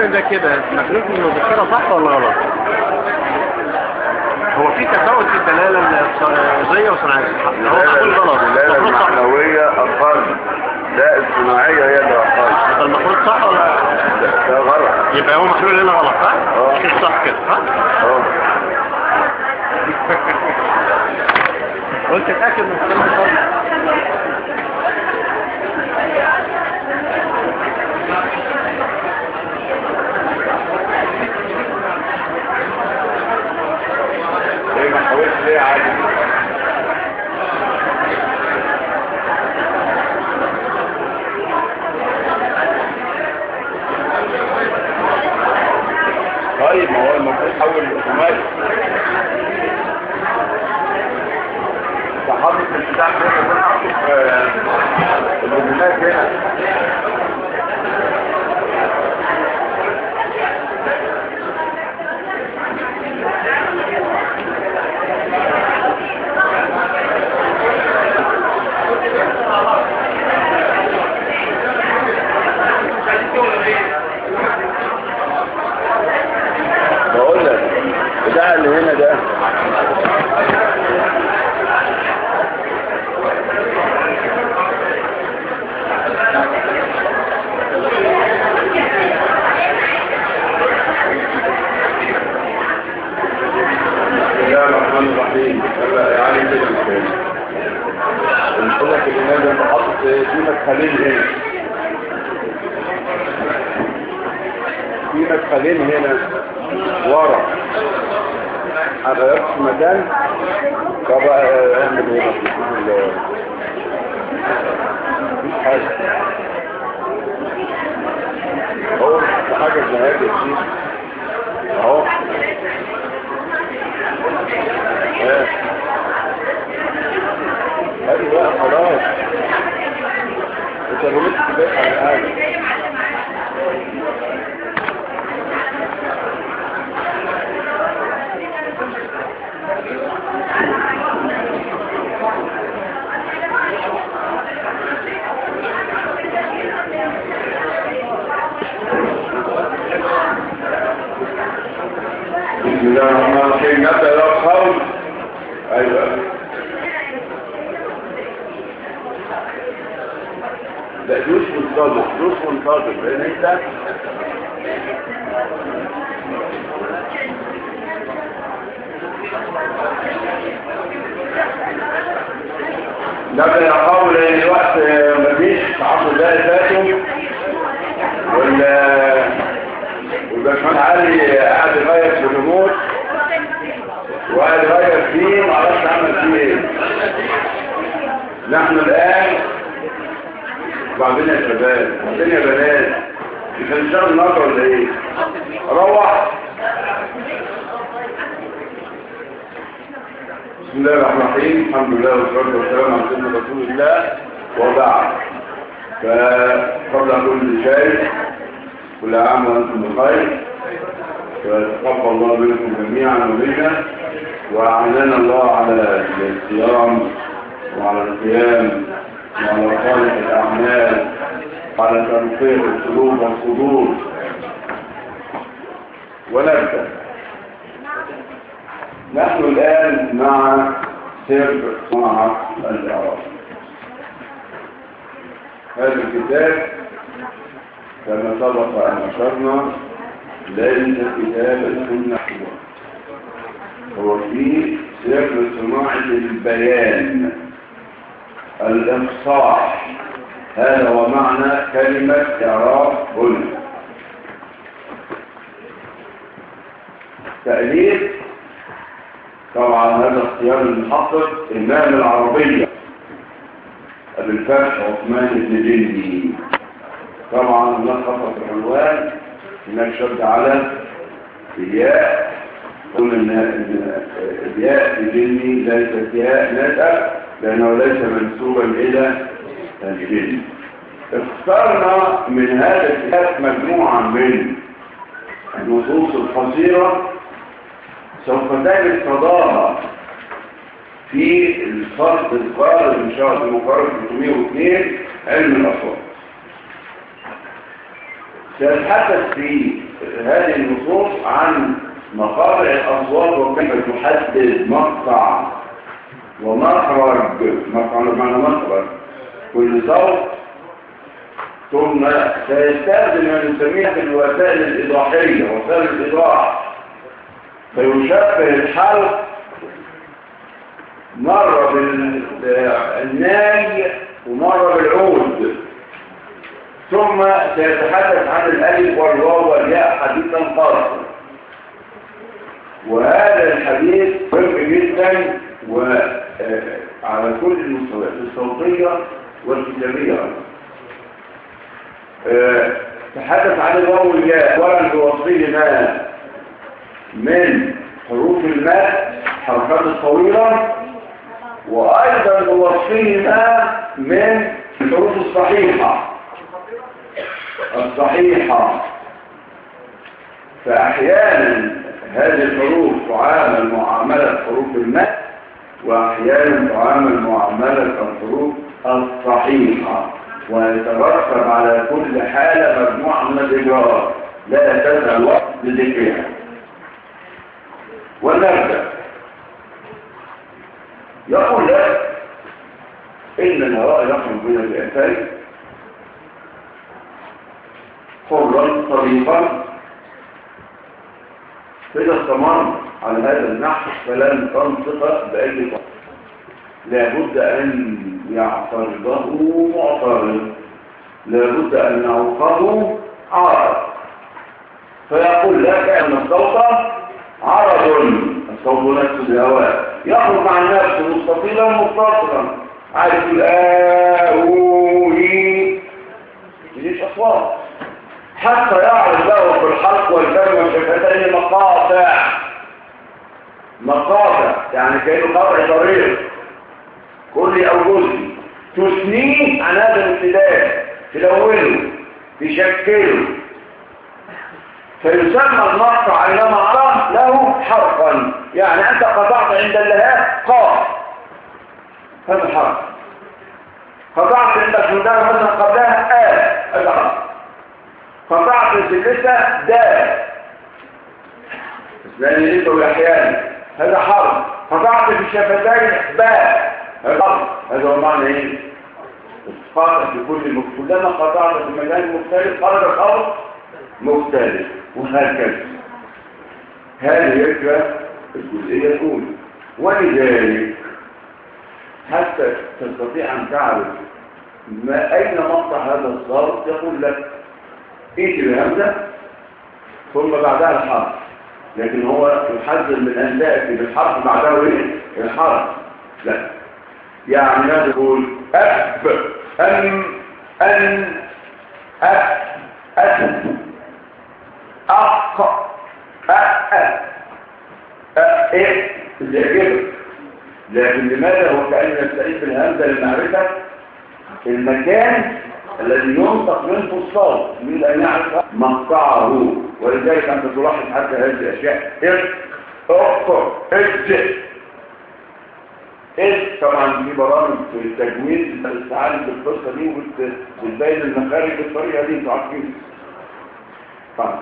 الكلام ده كده مخلوق من المذكرة صح ولا غلط هو في تفاوت في الدلالة الصناعية وصناعية هو مقول غلط الدلالة المفروض صح المعنوية أقل لا الصناعية هي اللي أقل يبقى المفروض صح ولا ده غلط يبقى هو محلول هنا غلط صح؟ اه. مش صح كده صح؟ اه قلت اتاكد من كلام الفرق ليه ما حاولش ليه عادي طيب ما هو المفروض حول الاوتوماتيك تحط في البتاع كده تحط الاوتوماتيك هنا بقول لك بتاع اللي هنا ده بسم الله الرحمن الرحيم هلا يعني كده مثلا نقول لك الإمام ده حاطط في مدخلين هنا في مدخلين هنا ورا هغيرت مكان طب آه، اعمل هنا بسم الله مفيش حاجة اهو في حاجة جهاد يا شيخ اهو ايه ايوه بقى خلاص انت غلطت كده على حاجة بسم الله الرحمن الرحيم نبدأ إلى الخوف أيوة لا دوس منتظر دوس منتظر لأن أنت نبدأ يا قول لأن الوقت مفيش عشر دقايق فاتوا ولا والباشمهندس علي قاعد يغير في الريموت وقاعد يغير فيه معرفش عمل فيه ايه نحن الان وبعدين يا شباب وبعدين يا بنات مش هنشتغل النهارده ولا ايه؟ روح بسم الله الرحمن الرحيم الحمد لله والصلاه والسلام على سيدنا رسول الله وبعد فقبل كل شيء كل عام وانتم بخير ويتقبل الله منكم جميعا ومنا واعاننا الله على الصيام وعلى القيام وعلى صالح الاعمال وعلى تنقيح القلوب والصدور ونبدا نحن الان مع سر صنعه الاعراب هذا الكتاب كما سبق أن أشرنا ليس كتاب السنة هو فيه سر صناعة البيان الإفصاح هذا هو معنى كلمة إعراب هنا تأليف طبعا هذا اختيار المحقق إمام العربية أبي الفتح عثمان بن جندي طبعا هناك خطأ في العنوان هناك شد على الياء قلنا ان الياء الجني ليست ياء نسأ لأنه ليس منسوبا إلى الجن اخترنا من هذا الكتاب مجموعة من النصوص القصيرة سوف تجد تضاها في الفصل القارئ ان شاء الله مقارنة 302 علم الأصوات سيتحدث في هذه النصوص عن مقاطع الأصوات وكيف تحدد مقطع ومخرج مقطع بمعنى مخرج كل صوت ثم سيستخدم ما نسميها في الوسائل الإيضاحية وسائل الإيضاح فيشبه الحلق مرة بالناي ومرة بالعود ثم سيتحدث عن الألف والواو والياء حديثا خاصا وهذا الحديث مهم جدا وعلى كل المستويات الصوتية والكتابية تحدث عن الواو والياء ولن بوصفهما من حروف الماء حركات الطويلة وأيضا بوصفهما من الحروف الصحيحة الصحيحة فأحيانا هذه الحروف تعامل معاملة حروف الماء وأحيانا تعامل معاملة الحروف الصحيحة ويترتب على كل حالة مجموعة من الإجراءات لا تسأل وقت لذكرها ونبدأ يقول لك إن الهواء يخرج من الأنفاس حرا طريقا فإذا استمر على هذا النحو فلن تنطق بأي طريقة لابد أن يعترضه معترض لابد أن يعوقه عارض فيقول لك أن الصوت عرض الصوت نفس الهواء يخرج عن نفسه مستطيلا متصلا عارف الآوي مفيش أصوات حتى يعرض له في الحلق والفم والشفتين مقاطع مقاطع يعني كأنه قطع طريق كلي أو جزئي تثنيه عن هذا الابتداء تلونه تشكله فيسمى المقطع عندما قام له حرفا يعني أنت قطعت عند اللهاء قاف هذا حرف قطعت عند الحمدان مثلا قبلها آه هذا حرف قطعت السلسة دال لأن يريده أحيانا هذا حرف قطعت في الشفتين باء هذا حرف هذا هو معنى ايه قاطع في كل مك... كلما قطعت في مكان مختلف خرج الحرف مختلف وهكذا هذه يبقى الجزئية الأولى ولذلك حتى تستطيع أن تعرف ما أين مقطع هذا الصوت يقول لك ايتي الهمزة ثم بعدها الحرف لكن هو يحذر من أن تأتي بالحرف بعده ايه الحرف لا يعني ماذا يقول أب أم أن أب أب أق أ إيه اللي يجب لكن لماذا هو كأن نستعيد بالهمزة لمعرفة المكان الذي ينطق منه الصوت من أن يعرف مقطعه ولذلك أنت تلاحظ حتى هذه الأشياء إذ أقر إذ إذ طبعا في برامج في التجويد بتستعان بالقصة دي وبتبين المخارج بالطريقة دي انتوا عارفين طبعا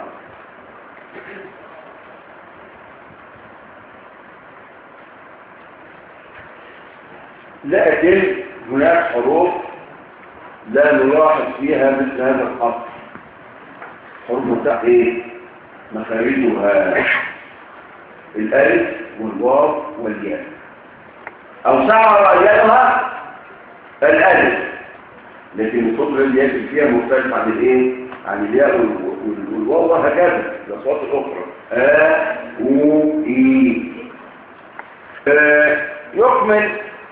لكن هناك حروف لا نلاحظ فيها مثل هذا الخط حروف بتاع ايه مخارجها الالف والواو والياء او سعر رأيانها الالف لكن الصدر اللي يأتي فيها مختلف عن الايه عن الياء والواو وهكذا الاصوات الاخرى ا و اي آه يكمل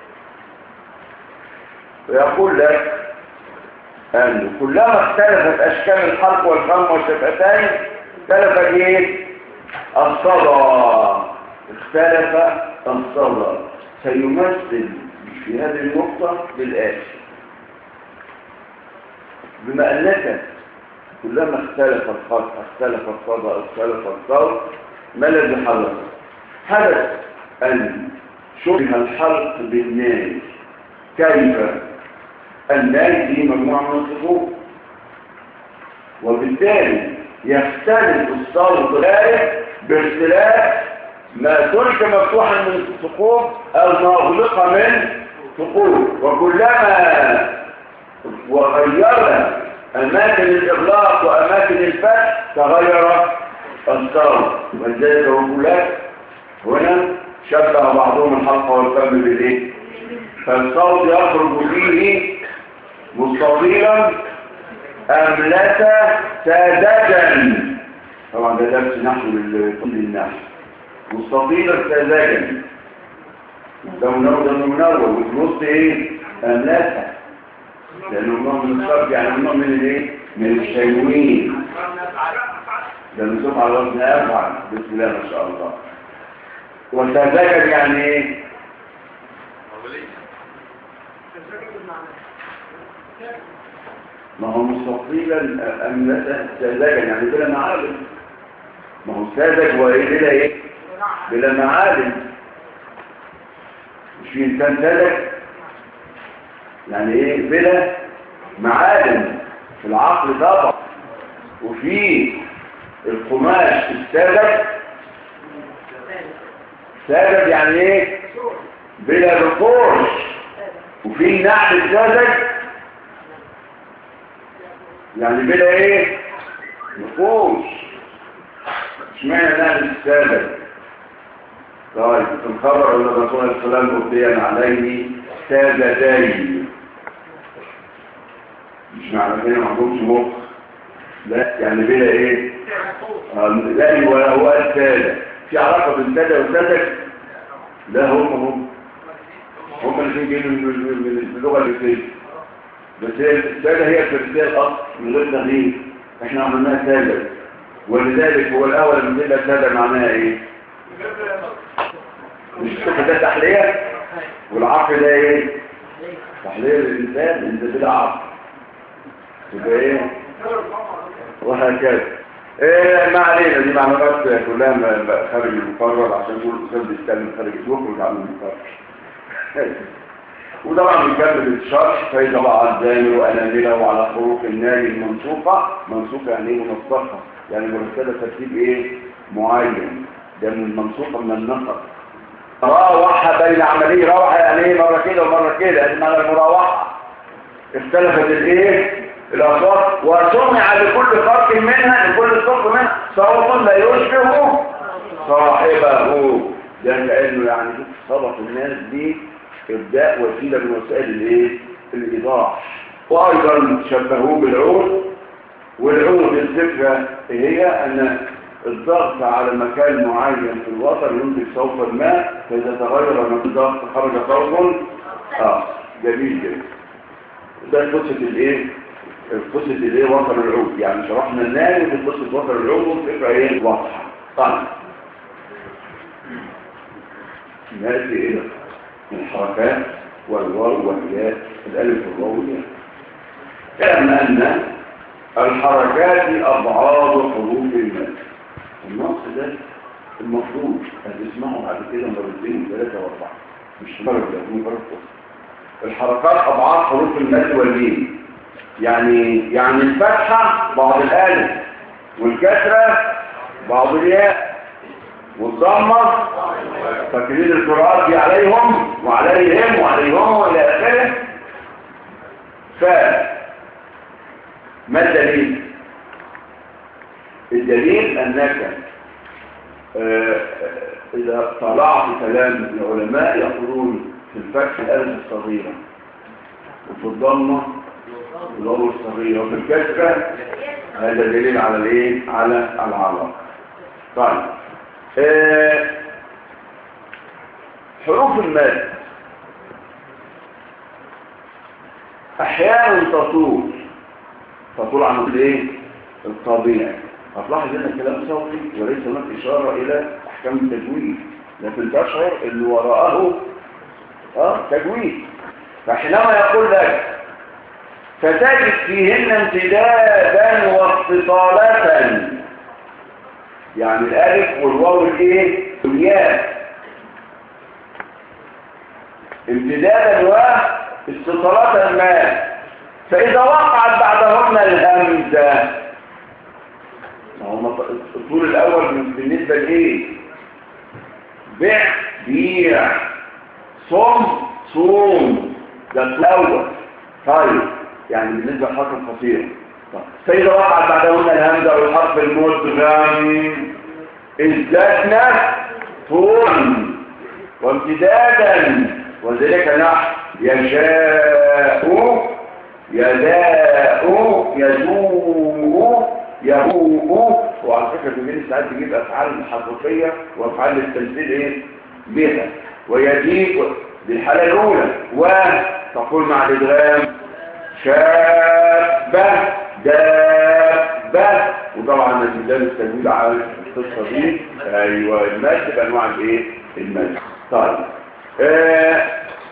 ويقول لك أن كلما اختلفت أشكال الحلق والفم والشفتين اختلف ايه الصدى اختلف الصدى سيمثل في هذه النقطة بالآتي بما أنك كلما اختلف الخط اختلف الصدى اختلف الصوت ما الذي حدث حدث أن شبه الحلق بالناس كيف الناس دي مجموعة من الصفوف وبالتالي يختلف الصوت ذلك باختلاف ما ترك مفتوحا من ثقوب او مغلقه من ثقوب وكلما وغيرنا اماكن الاغلاق واماكن الفتح تغير الصوت ولذلك الرجولات هنا شبه بعضهم الحلقه والفم بالايه فالصوت يخرج فيه مستطيلا املة ساذجا طبعا ده درس نحو لكل الناس مستطيلا ساذجا ده منور ده منور وفي الوسط ايه املة لانه نوع من الصرف يعني نوع من الايه من الشيوين ده منصوب على وزن افعل بسم الله ما شاء الله وساذجا يعني ايه ما هو مستطيلا أملة ساذجا يعني بلا معالم ما هو ساذج وإيه بلا إيه بلا معالم مش في إنسان ساذج يعني إيه بلا معالم في العقل طبعا وفي القماش الساذج ساذج يعني إيه بلا رقوش وفي النعل الساذج يعني بلا ايه نقوش اشمعنى نعمل السابق طيب في الخبر ان الرسول عليه السلام مبديا عليه سادتين مش معنى كده ما عندهمش مخ لا يعني بلا ايه آه، لا ولا هو السادة في علاقة بين سادة وسادة لا هم هم هم اللي جايين من من- من اللغة الإنجليزية بس هي السادة هي الفرسية الأصل من غير تغيير احنا عملناها سادة ولذلك هو الأول من ذلك سادة معناها ايه مش الصفة ده تحلية والعقل ده ايه تحلية للإنسان انت بلا عقل تبقى ايه وهكذا ايه ما علينا دي معلومات كلها ما- ما خارج المقرر عشان كل الاستاذ بيتكلم خارج يخرج عن المقرر وطبعا بيكمل الشرح فإذا بقى الزاني وأنامله وعلى حروف النار المنسوقة منسوقة يعني ايه منسقة يعني مرتبة ترتيب ايه معين ده من المنسوقة من النقط راوح بين عملية راوح يعني ايه مرة كده ومرة كده ادي معنى المراوحة اختلفت الايه الاصوات وسمع لكل فرق منها لكل صف منها صوت لا يشبه صاحبه ده كانه يعني صدق الناس دي ابداء وسيله من وسائل الايه الايضاح وايضا شبهوه بالعود والعود الفكره هي ان الضغط على مكان معين في الوتر ينتج صوت الماء فاذا تغير مكان الضغط خرج صوت اه جميل جدا ده قصه الايه قصه الايه وتر العود يعني شرحنا النار في قصه وتر العود والفكره ايه واضحه طيب ناتي الى الحركات والواو والياء الالف والواو والياء اعلم ان الحركات اضعاف حروف المد النص ده المفروض هتسمعه بعد كده مرتين وثلاثه واربعه مش مره ده مره الحركات اضعاف حروف المد والميم يعني يعني الفتحه بعض الالف والكسره بعض الياء والضمه فاكرين القراءات دي عليهم وعليهم وعليهم والى اخره ف ما الدليل الدليل انك آه، اذا طلعت كلام العلماء يقولون في الفتح الالف الصغيره وفي الضمه الواو الصغيره وفي الكسره هذا دليل على الايه على العلاقه طيب آه، حروف المد احيانا تطول تطول عن الايه الطبيعي هتلاحظ ان الكلام صوتي وليس هناك اشاره الى احكام التجويد لكن تشعر ان وراءه اه تجويد فحينما يقول لك فتجد فيهن امتدادا واتصالا يعني الالف والواو الايه والياء امتدادا واستطالة ما فإذا وقعت بعدهن الهمزة الطول الاول بالنسبة لايه بيع بيع صم صوم ده الاول طيب يعني بالنسبة للحرف القصير طيب. فإذا وقعت بعدهن الهمزة والحرف المدغم ازدادنا طولا وامتدادا وذلك نحو يشاء يداء يزوء يهوء وعلى فكرة بمين ساعات تجيب أفعال حقيقية وأفعال التمثيل إيه؟ بها ويجيب بالحالة الأولى وتقول مع الإدغام شابة دابة وطبعا الإنسان التجويد عارف القصة دي أيوة المد بأنواع الإيه؟ المد طيب آه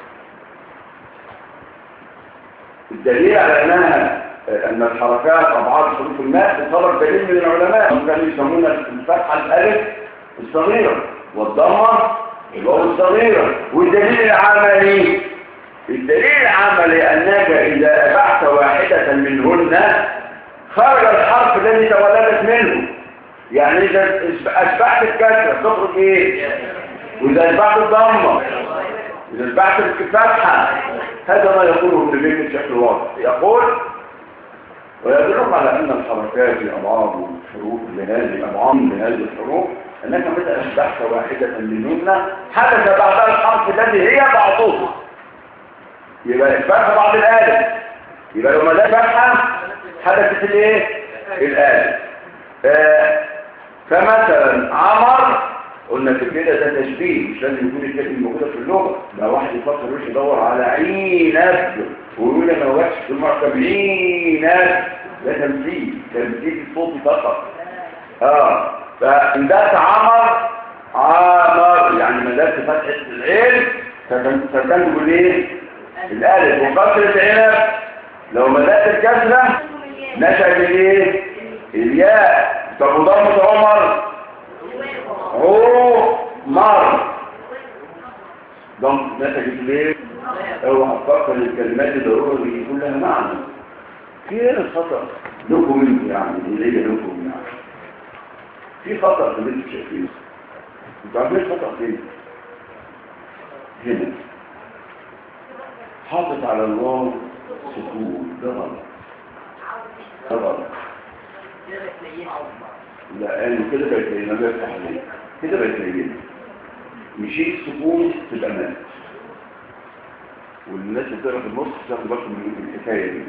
الدليل على أنها أن الحركات أبعاد حروف الماء طلب دليل من العلماء كانوا يسمون الفتحة الألف الصغيرة والضمة الواو الصغيرة والدليل العملي الدليل العملي أنك إذا أبعت واحدة منهن خرج الحرف الذي تولدت منه يعني إذا أشبعت الكسرة تخرج إيه وإذا أشبعت الضمة إذا أشبعت الفتحة هذا ما يقوله ابن بيت بشكل واضح يقول ويدلك على أن الحركات أضعاف الحروف لهذه أضعاف لهذه الحروف أنك متى أشبحت واحدة منهن حدث بعدها الحرف الذي هي بعضها يبقى إثباتها بعض الآلف يبقى لو ما ده فتحة حدثت الايه الآلف آه فمثلا عمر قلنا في كده ده تشبيه مش لازم يكون الكلمه موجوده في اللغه ده واحد يفكر يروح يدور على عنب ويقول انا وحش في المعتب عنب ده تمثيل تمثيل الصوت فقط اه فاندات عمر عمر يعني مدرسه فتحه العين فتنجب الايه الالف وكسر العنب لو مدرسه الكسره نشأ بالايه الياء طب وضمه عمر هو مر ضم نتجت ليه اوعى تفكر الكلمات ضروري يكون لها معنى في هنا خطأ لكم انتوا يعني اليه لكم يعني في خطأ في اللي انتوا شايفينه انتوا عارفين خطأ فين هنا حاطط على الواو سكون ده غلط ده غلط لا قالوا كده بقت زي ما بقت عليه كده بقت زي مشيت سكون تبقى مات والناس اللي بتقرا في النص تاخد بالكم من الحكايه دي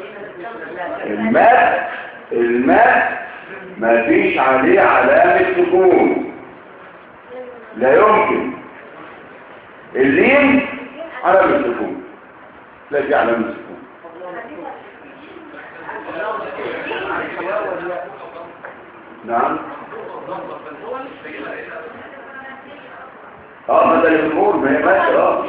المات المات ما فيش عليه علامه سكون لا يمكن اللين علامه سكون لا في علامه سكون نعم اه ما ده الجمهور ما هي ماشي اه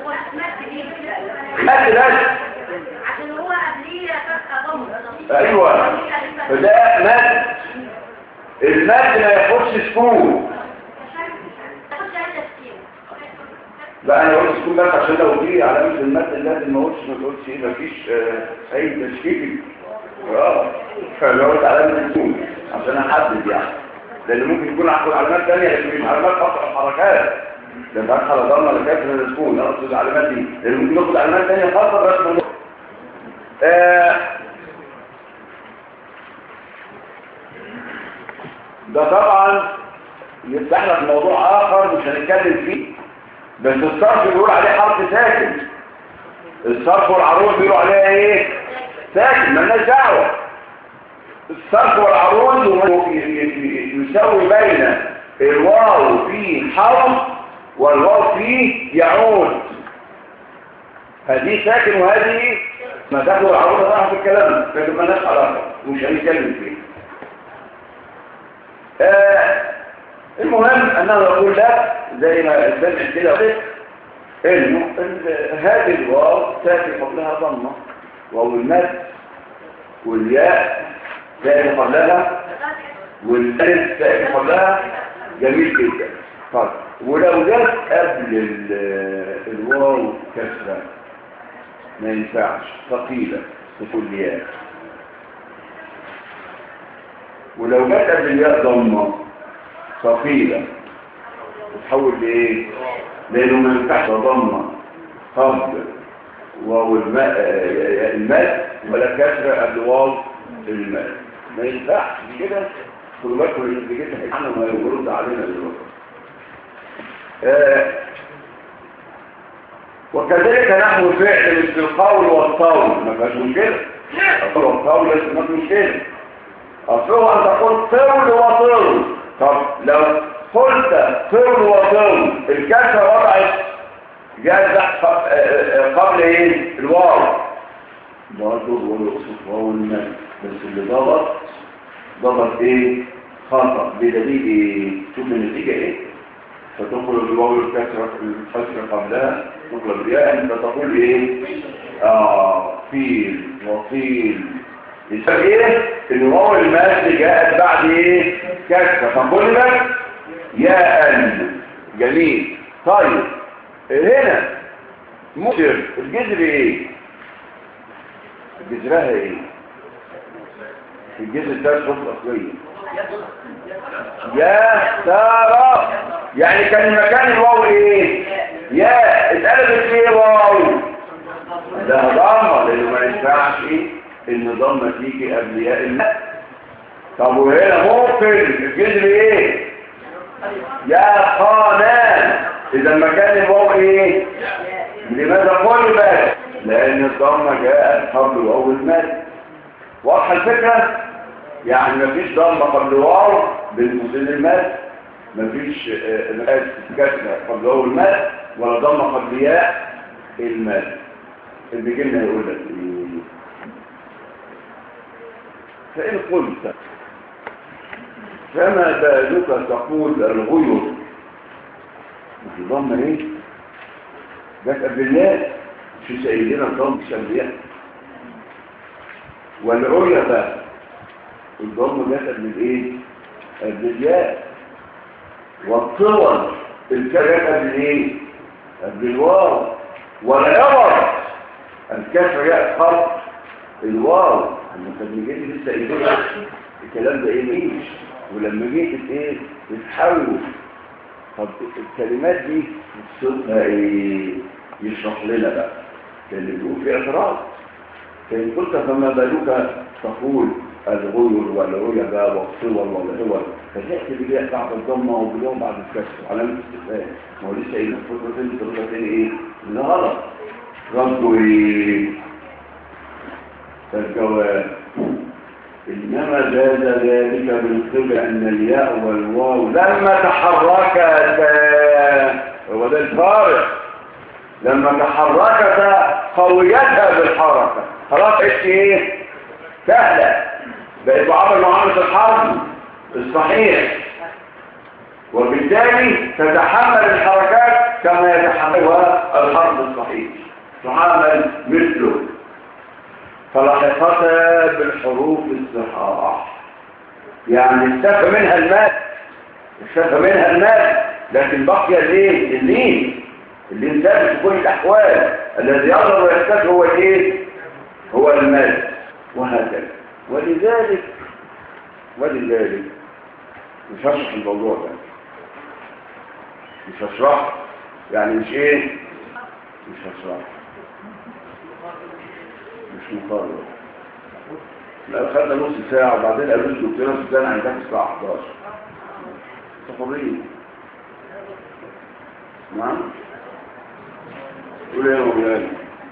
ماشي ماشي عشان هو قبليه فتحة ضم ايوه فده مد المد ما ياخدش سكون لا انا قلت سكون بس عشان لو دي علامه المد لازم ما اقولش ما تقولش ايه مفيش آه، اي تشكيك اه فلو قلت علامه السكون عشان احدد يعني لان ممكن يكون عقل علامات ثانيه لكن مش علامات خاصه بالحركات لان ادخل ضمه لكافه من السكون انا اقصد العلامات دي لان ممكن ناخد علامات ثانيه خاصه بس آه ده طبعا يفتح لك موضوع اخر مش هنتكلم فيه بس الصرف بيقول عليه حرف ساكن الصرف والعروض بيقولوا عليها ايه ساكن مالناش دعوه الصرف والعروض يساوي بين الواو في حرف والواو في يعود هذه ساكن وهذه ما تاخدوا العروض طبعا في الكلام لكن مالناش علاقه مش هنتكلم فيه آه المهم انه يقول لك زي ما السمع كده انه هذه الواو تاتي قبلها ضمه واو المد والياء تاتي قبلها والالف تاتي قبلها جميل جدا طيب ولو جت قبل ال- الواو كسره ما ينفعش ثقيله تقول ياء ولو جت قبل الياء ضمه ثقيله تتحول لايه لانه ما ينفعش ضمه خفض واو الماء الماء ولا كسر قبل واو الماء ما ينفعش كده خدوا بالكم اللي كده هيتعمل ما يرد علينا دلوقتي آه، وكذلك نحو فعل مثل القول والطول ما فيهاش مشكله القول والطول ليس هناك مشكله اصله ان تقول طول وطول طب لو قلت طول وطول الكسره وضعت جاءت قبل ايه الواو برضه هو يقصد واو الماء بس اللي ضبط ضبط ايه خطأ بدليل ايه شوف النتيجة ايه فتخرج الواو الكسرة الكسرة قبلها تخرج الياء انت تقول ايه اه فيل وفيل يسمى ايه الواو الماس جاءت بعد ايه كسرة فقل لك ياء جميل طيب هنا مصر الجذر ايه جذرها ايه الجذر ده الحروف الاصليه يا ترى يعني كان مكان الواو ايه يا اتقلبت ايه واو ده ضمه لانه ما ينفعش ان ضمه تيجي قبل ياء الماء طب وهنا ممكن الجذر ايه يا قانا اذا مكان الواو ايه لماذا قلبت لان الضمه جاءت قبل واو الماء واضحه الفكره يعني مفيش ضمه قبل واو بالمثل الماء مفيش مقاس كسره قبل واو الماء ولا ضمه قبل ياء الماء اللي جينا يقول لك ايه فان قلت فما بالك تقول الغير في ضمه ايه جت قبل الياء في سيدنا الضم شمليات والعيا بقى الضم جت قبل الايه قبل الياء والطول الكاف جت قبل الايه قبل الواو والعوض الكسر ياء خط الواو لما كان جيت لسه ايه الكلام ده ايه مفيش ولما جيت ايه تتحول طب الكلمات دي صوتها ايه يشرح لنا بقى اللي بيقول في اعتراض فإن قلت فما بالك تقول الغير والعيا بقى والصور والهوى فتأتي بالياء بعد الضمة وباليوم بعد الكسر علامة استفهام ما هو لسه قايل فترتين فترتين ايه؟ ده غلط رده ايه؟ فالجواب إنما زاد ذلك من قبل أن الياء والواو لما تحركتا هو ده الفارق لما تحركتا قويتها بالحركة خلاص بقت ايه سهلة بقت بعمل معاملة الحرب الصحيح وبالتالي تتحمل الحركات كما يتحملها الحرب الصحيح تعامل مثله فلاحقتها بالحروف الصحاح يعني استفى منها الماء استفى منها الماء لكن بقي الايه اللين اللين ثابت في كل الاحوال الذي يظهر ويختفي هو الايه هو الماء وهكذا ولذلك ولذلك مش هشرح الموضوع ده مش هشرح يعني مش ايه مش هشرح مش مقرر لا خدنا نص ساعة وبعدين قالوا لي دكتور نص ساعة عندك الساعة 11 تفضلين نعم قول يا مولانا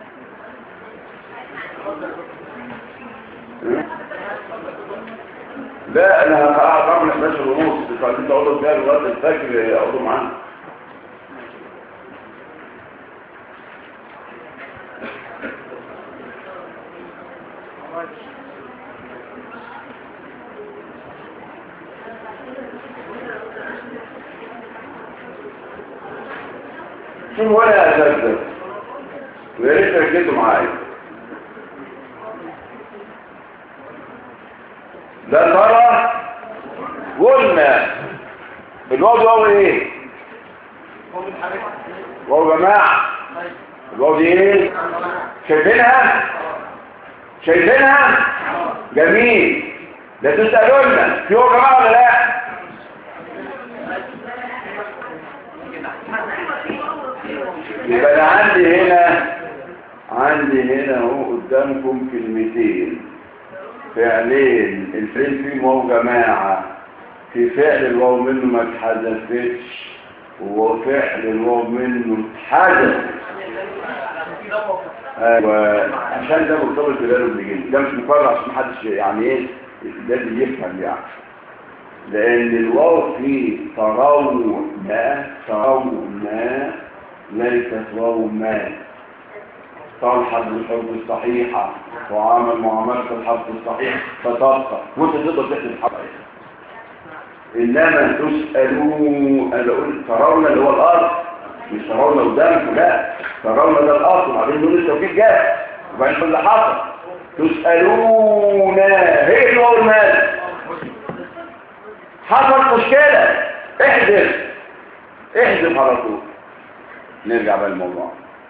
لا انا هقعد اعمل 11 ونص فانت تقعدوا فيها لغايه الفجر اقعدوا معانا شوف ولا اساس ويا ريت ركزوا معايا ده ترى قلنا الواو ده هو ايه واو جماعه الواو دي ايه شايفينها شايفينها جميل لا تسألونا في هو جماعة ولا لا يبقى انا عندي هنا عندي هنا اهو قدامكم كلمتين فعلين الفعل فيه واو جماعة في فعل الواو منه ما اتحذفتش وفعل الواو منه اتحذف ايوه عشان ده مرتبط بلاله بن ده مش مقرر عشان محدش يعني ايه لازم يفهم يعني لان الواو في ترونا ترونا ليست واو ما تلحظ بالحروف الصحيحة وعامل معاملة الحرف الصحيح فتبقى وانت تقدر تحسب الحرف انما تسألون انا اقول ترون اللي هو الارض مش ترون قدامكم لا ترون ده الارض وبعدين نقول التوكيد جاء وبعدين كل حصل تسألون هي اللي هو المال حصل مشكلة احذف احذف على طول نرجع بقى للموضوع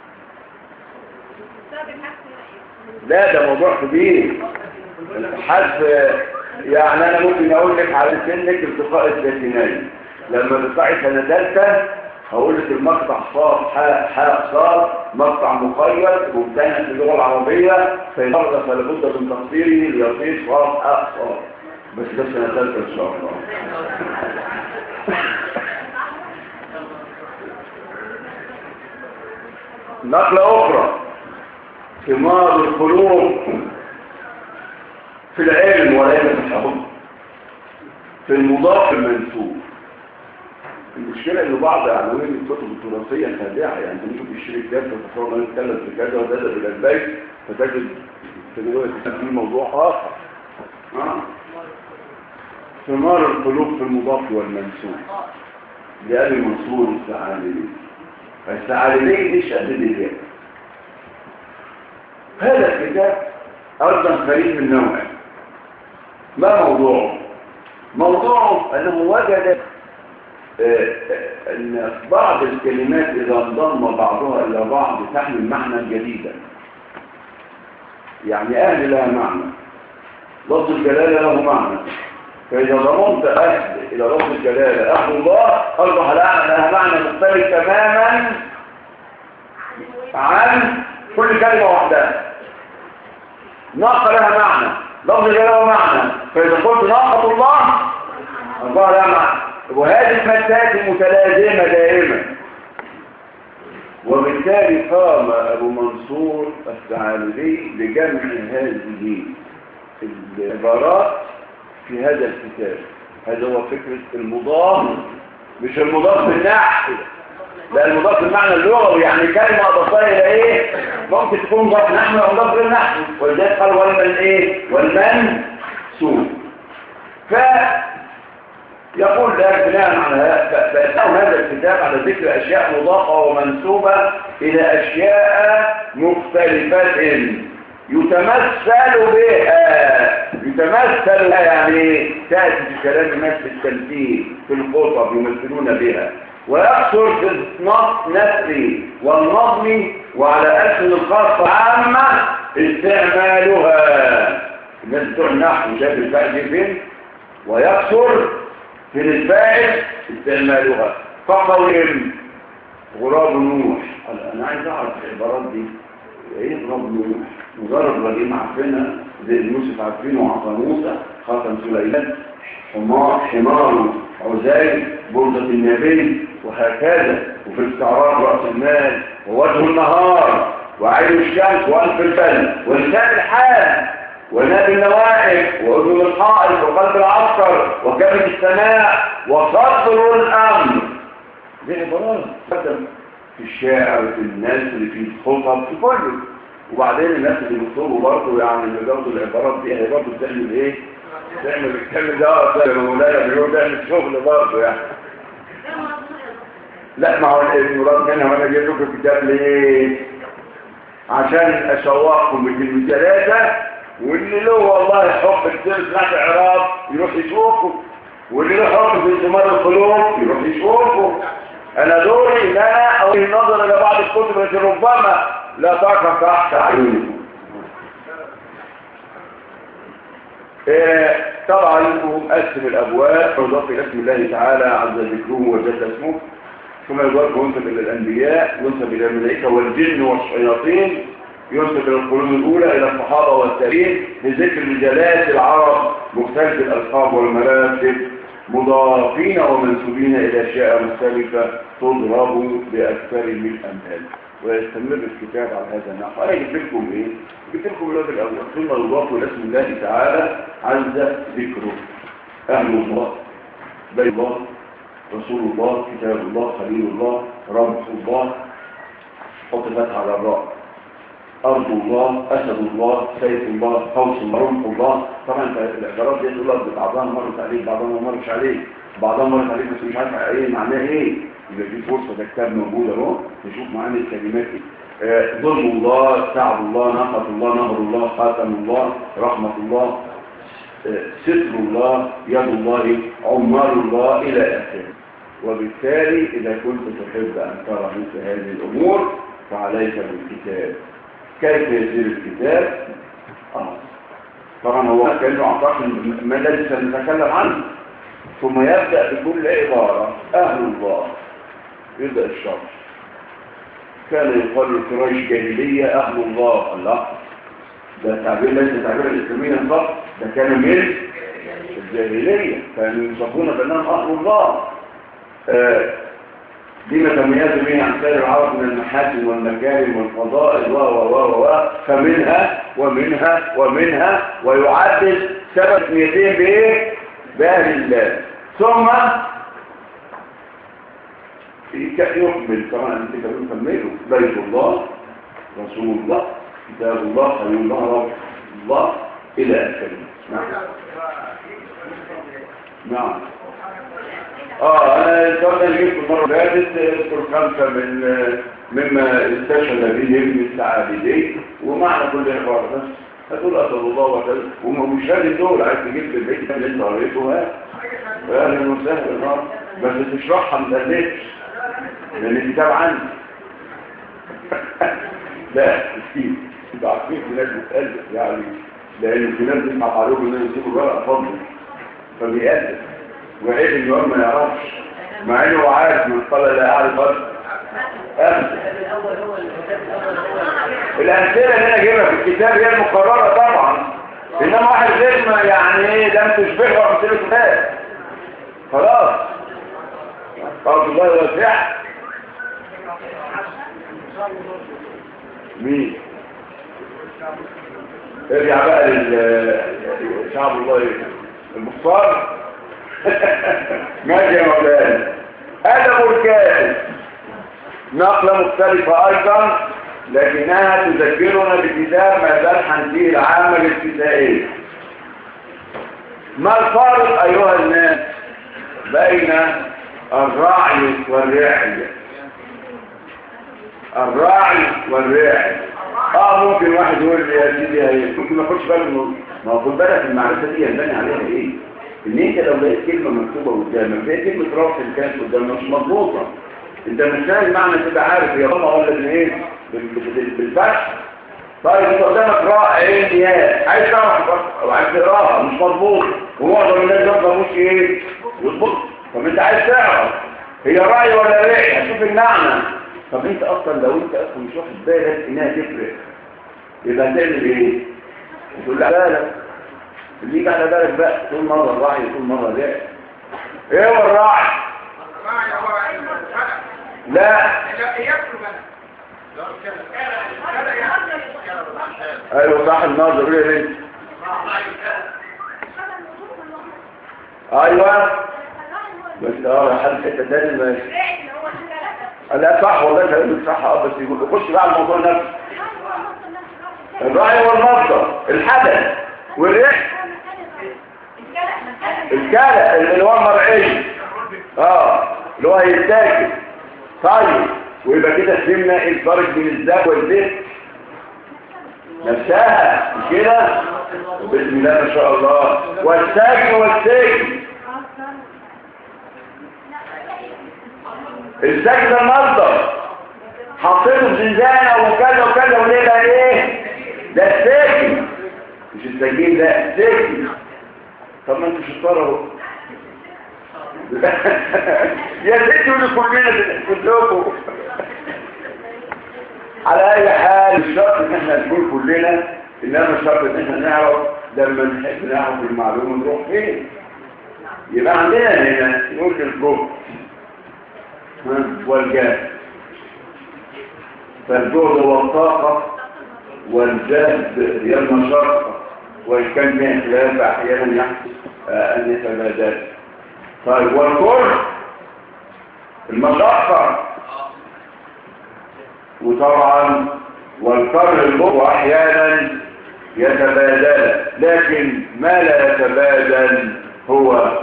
لا ده موضوع كبير الحذف يعني انا ممكن اقول لك على سنك التقاء الثلاثينات لما تطلعي سنه ثالثه هقول لك المقطع صاد حاء حاء صاد مقطع مقيد ممتنع في اللغه العربيه فيفرق فلابد من تقديره ليصير صاد حاء صاد بس ده سنه ثالثه ان شاء الله نقله اخرى ثمار القلوب في العلم وليس في الحب في المضاف المنسوب المشكلة ان بعض عناوين الكتب التراثية خادعة يعني انت ممكن تشتري كتاب تتصور انه يتكلم في كذا وكذا في البيت فتجد في دلوقتي في موضوع اخر آه. ثمار القلوب في المضاف والمنسوب لأبي منصور السعالبي السعالبي دي شهد الإجابة هذا الكتاب أيضا فريد من نوعه ما موضوعه موضوعه أنه وجد أن بعض الكلمات إذا انضم بعضها إلى بعض تحمل معنى جديدا يعني أهل لها معنى لفظ الجلالة له معنى فإذا ضمنت أهل إلى لفظ الجلالة أهل الله أصبح لها معنى مختلف تماما عن كل كلمة واحدة ناقة لها معنى لفظ له معنى فإذا قلت ناقة الله الله لها معنى وهذه المسات متلازمة دائما وبالتالي قام أبو منصور الثعالبي بجمع هذه العبارات في هذا الكتاب هذا هو فكرة المضاف مش المضاف بالنحو لا المضاف بالمعنى اللغوي يعني كلمة أضافها إلى إيه ممكن تكون مضاف نحو أو مضاف بالنحو ولذلك قال والمن إيه والمن سوء ف يقول ذلك بناء على فأسأل هذا الكتاب على ذكر أشياء مضافة ومنسوبة إلى أشياء مختلفة يتمثل بها يتمثل بها يعني تأتي في كلام الناس في التمثيل في الخطب يمثلون بها ويقصر في النثر والنظم وعلى أسن الخاصة عامة استعمالها الناس بتوع النحو شايف الفرق فين ويقصر في الفاعل استعمالها فقولهم غراب نوح انا عايز اعرف العبارات دي ايه غراب نوح مجرد رجيم عارفينها زي يوسف عارفينه وعصا موسى خاتم سليمان حمار حمار عزيز بردة النبي وهكذا وفي الاستعراض رأس المال ووجه النهار وعين الشمس وأنف البل ولسان الحال وناب النواحف وأذن الحائط وقلب العسكر وكبد السماء وصدر الأمر دي عبارات في الشاعر في الناس اللي في الخطب في كله وبعدين الناس اللي بيكتبوا برضه يعني اللي بياخدوا العبارات دي هي برضه بتعمل ايه؟ تعمل الكلام ده زي ما مولانا بيقول تعمل شغل برضه يعني لا ما هو المراد منها وانا جايب لكم الكتاب ليه؟ عشان اشوقكم بكلمة ثلاثة واللي له والله حب كتير سمعت اعراب يروح يشوفه واللي له حب في ثمار القلوب يروح يشوفه انا دوري ان انا او النظر الى بعض الكتب التي ربما لا تقع تحت عيونكم إيه طبعا قسم الابواب ويضاف الى اسم الله تعالى عز ذكره وجل اسمه ثم يضاف وينسب الى الانبياء وينسب الى الملائكه والجن والشياطين ينسب الى القرون الاولى الى الصحابه والتابعين لذكر رجالات العرب مختلف الالقاب والمراتب مضافين ومنسوبين الى اشياء مختلفه تضرب باكثر من الامثال ويستمر الكتاب على هذا النحو انا جبت لكم ايه جبت لكم الواد الاول ثم يضاف الى اسم الله تعالى عز ذكره اهل الله بيت الله رسول الله كتاب الله خليل الله رب الله حط فتح على الراء أرض الله أسد الله سيف الله قوس الله رمح الله طبعا انت العبارات دي تقول لك بعضها مرت عليك بعضها ما مرتش عليك بعضها مرت عليك بس مش عارف ايه معناها ايه يبقى في فرصه ده كتاب موجود اهو نشوف معاني الكلمات ايه آه، ظلم الله سعد الله نقة الله نهر الله خاتم الله رحمة الله آه، ستر الله يد الله عمار الله إلى آخره وبالتالي إذا كنت تحب أن ترى مثل هذه الأمور فعليك بالكتاب كيف يصير الكتاب؟ آه. طبعا هو كأنه أعطاك ما الذي سنتكلم عنه ثم يبدأ بكل عبارة أهل الله يبدأ الشرح كان يقال القريش جاهلية أهل الله الله ده تعبير ليس تعبير الإسلامية فقط ده كان من الجاهلية كانوا يصفون بأنهم أهل الله آه، دي ما تميزوا به عن سائر العرب من المحاسن والمكارم والفضائل و و و و فمنها ومنها ومنها ويعدد سبب نيتين بايه؟ بأهل الله ثم يكمل طبعا انت كمان كملوا بيت الله رسول الله كتاب الله خليل الله روح الله الى اخره نعم نعم اه انا كنا جبت المره اللي فاتت اذكر خمسه من مما استشهد به ابن السعادي ومعنى كل عباره بس هتقول اسال الله وكذا وهم مش هادي دول عايز تجيب البيت اللي انت قريته ها اهلا وسهلا اه بس تشرحها ما تقلقش لان الكتاب عندي لا كتير انتوا عارفين في ناس بتقلق يعني لان في ناس بيسمع عليهم ان يسيبوا الورقه فاضيه فبيقلق وعيب ان يوم ما يعرفش مع انه هو عارف من قال لا يعرف ابدا الامثله اللي انا جايبها في الكتاب هي المقرره طبعا انما واحد غير ما يعني ايه لم تشبهه امثله كتاب خلاص قال الله واسع مين ارجع بقى للشعب الله المختار ماشي يا مولانا ادب الكاتب نقلة مختلفة ايضا لكنها تذكرنا بكتاب ما تلحن فيه العامة الابتدائية ما الفارق ايها الناس بين الراعي والرعي الراعي والرعي اه ممكن واحد يقول لي يا سيدي هي ممكن ما اخدش بالي منه ما هو خد بالك المعرفه دي ينبني عليها ايه ان انت لو لقيت كلمه مكتوبه قدامك زي كلمه راس اللي كانت قدامك مش مضبوطه انت مش فاهم معنى تبقى عارف هي ضمه ولا بالايه بالفتح طيب انت قدامك راء عين ياء عايز تعرف او عايز تقراها مش مضبوط ومعظم الناس ما بيفهموش ايه يظبط طب انت عايز تعرف هي راي ولا رأي هتشوف المعنى طب انت اصلا لو انت اصلا مش واخد بالك انها تفرق يبقى هتعمل ايه تقول لا بالك اللي يجي على بالك بقى طول مره الراعي طول مره الرأي ايه هو الراعي لا ايوه صح الناظر ايه ليه ايوه بس اه حد حته تاني ماشي لا صح والله كلامك صح اه بس يقول خش بقى على الموضوع نفسه الراعي هو المصدر الحدث والريح الكلى اللي هو المرعي اه اللي هو هيتاكل طيب ويبقى كده فهمنا الفرق بين الذات والذات نفسها مش كده بسم الله ما شاء الله والساكن والساكن الساكن المصدر حطيته في زنزانه وكذا وكذا وليه بقى ايه ده الساكن مش السجين ده الساكن طب ما انت شطاره اهو يا ست اللي كلنا كلكم على اي حال الشرط ان احنا نكون كلنا انما الشرط ان احنا نعرف لما نحب نعرف المعلومه نروح فين يبقى عندنا هنا نقول الجهد ها، والجهد فالجهد هو الطاقه والجهد هي المشقه وان كان فيها خلاف احيانا يحدث آه، ان يتبادل طيب والكره المشقه وطبعا والكر البر احيانا يتبادل لكن ما لا يتبادل هو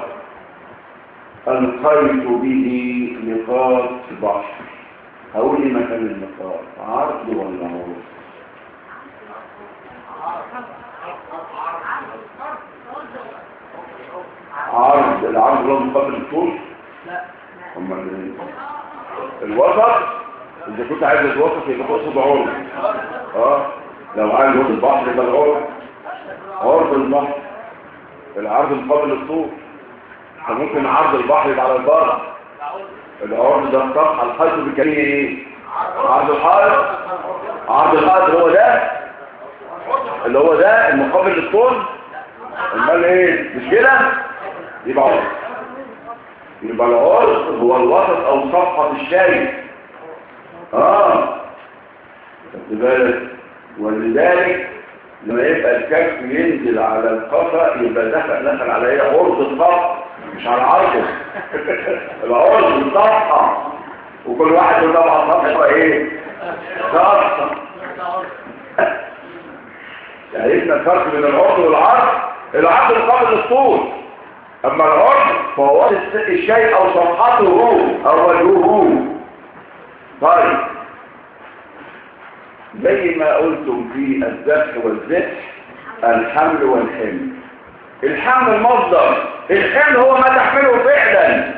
القيت به نقاط بحر هقول لي مكان النقاط عرض ولا عرض عرض العرض هو مقابل الطول هم الوسط اذا كنت عايز الوسط يبقى تقصد عرض اه لو عايز وسط البحر يبقى العرض عرض البحر العرض مقابل الطول فممكن عرض البحر يبقى على البر العرض ده السطح الحيط بكلمه ايه عرض الحائط عرض الحائط اللي هو ده اللي هو ده المقابل للطول امال ايه مش كده يبقى عرض يبقى العرض هو الوسط او صفحه الشاي اه خد بالك ولذلك لما يبقى الكف ينزل على القفا يبقى دخل دخل على ايه عرض الصف مش على عرضه العرض الصفحه وكل واحد له طبعا صفحه ايه صفحه يعني اسمه الفرق بين العرض والعرض العرض مقابل للطول اما العرض فهو وسط الشيء او صفحته او وجهه طيب زي ما قلتم في الذبح والذبح الحمل والحمل الحمل مصدر الحمل هو ما تحمله فعلا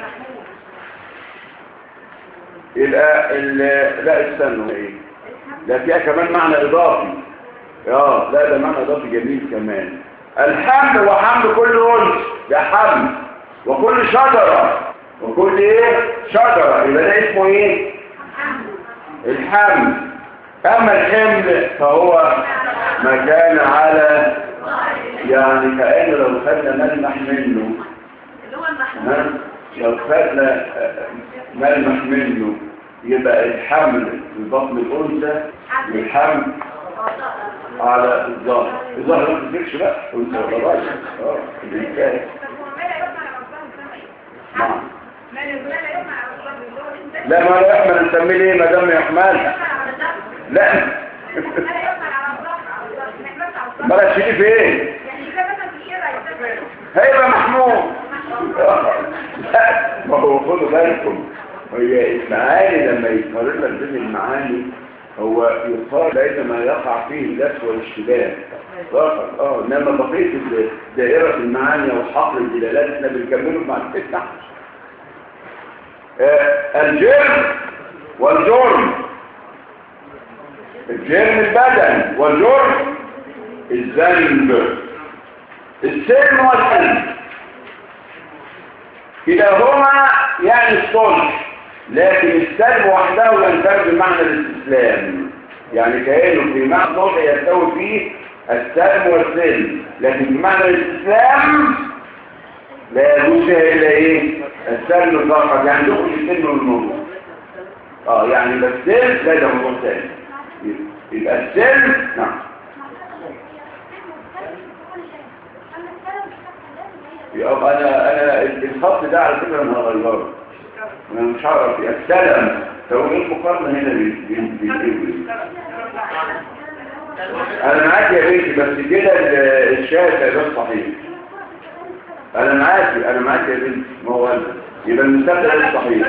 يبقى ال- لا استنوا ايه ده فيها كمان معنى اضافي اه لا ده معنى اضافي جميل كمان الحمل وحمل كل انثى ده حمل وكل شجره وكل ايه شجره يبقى ده اسمه ايه الحمل اما الحمل فهو ما كان على يعني كأن لو خدنا ملمح منه اللي هو المحمول ها؟ لو خدنا آه، ملمح منه يبقى الحمل في بطن الأنثى والحمل على الظهر الظهر ما تفكش بقى أنثى ولا راجل اه الإنسان نعم لا ما لا يحمل نسميه ليه ما دام يحمل لا ما لا تشيلي فين هيبقى محمود لا ما هو خدوا بالكم هي المعاني لما يقارن لك بين المعاني هو يقال ليس ما يقع فيه اللبس والاشتباه فقط اه انما بقيه دائره المعاني وحقل الدلالات احنا بنكمله مع الفتح آه الجرم والجرم الجرم البدن والجرم الذنب السلم والسلم كلاهما يعني الصلح لكن السلم وحده ينتج بمعنى الاستسلام يعني كأنه في معنى الصلح يستوي فيه السلم والسلم لكن بمعنى الاستسلام لا يجوز فيها الا ايه السلم فقط يعني دخل السلم والموضوع اه يعني بس السلم لا ده موضوع ثاني يبقى السلم نعم يبقى انا انا الخط ده على فكره انا هغيره انا مش هعرف السلم لو ايه المقارنه هنا بين بين بين انا معاك يا بنتي بس كده ال- الشاهد هيبقى صحيح انا معاك انا معاك يا بنتي ما هو انا يبقى المستقبل غير صحيح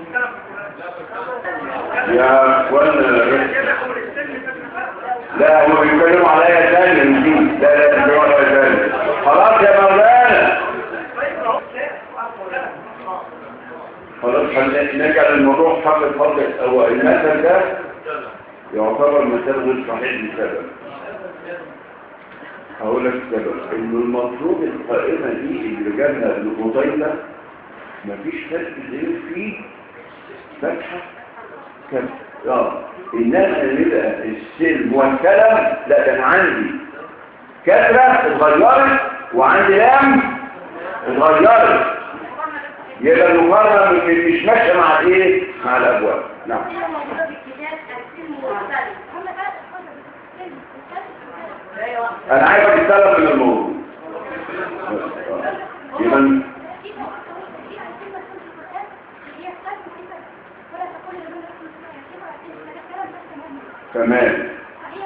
يا اخوانا لا هم بيتكلموا عليا تاني نسيت لا لا بيتكلموا عليا تاني خلاص يا مولانا خلاص خلينا نرجع للموضوع حق الفضل هو المثل ده يعتبر مثال غير صحيح لسبب هقول لك السبب انه المفروض القائمه دي اللي جابها ابن قتيبه مفيش فرق غير في فتحه كم اه انما يبقى السلم والكلام لا ده انا عندي كثره اتغيرت وعندي لام اتغيرت يبقى المقارنه مش مش ماشيه مع الايه مع الابواب نعم هي موجودة بالكتاب السلم والسلم هم بقى السلم والسلم ايوه انا عايز اتكلم من الموضوع يبقى تمام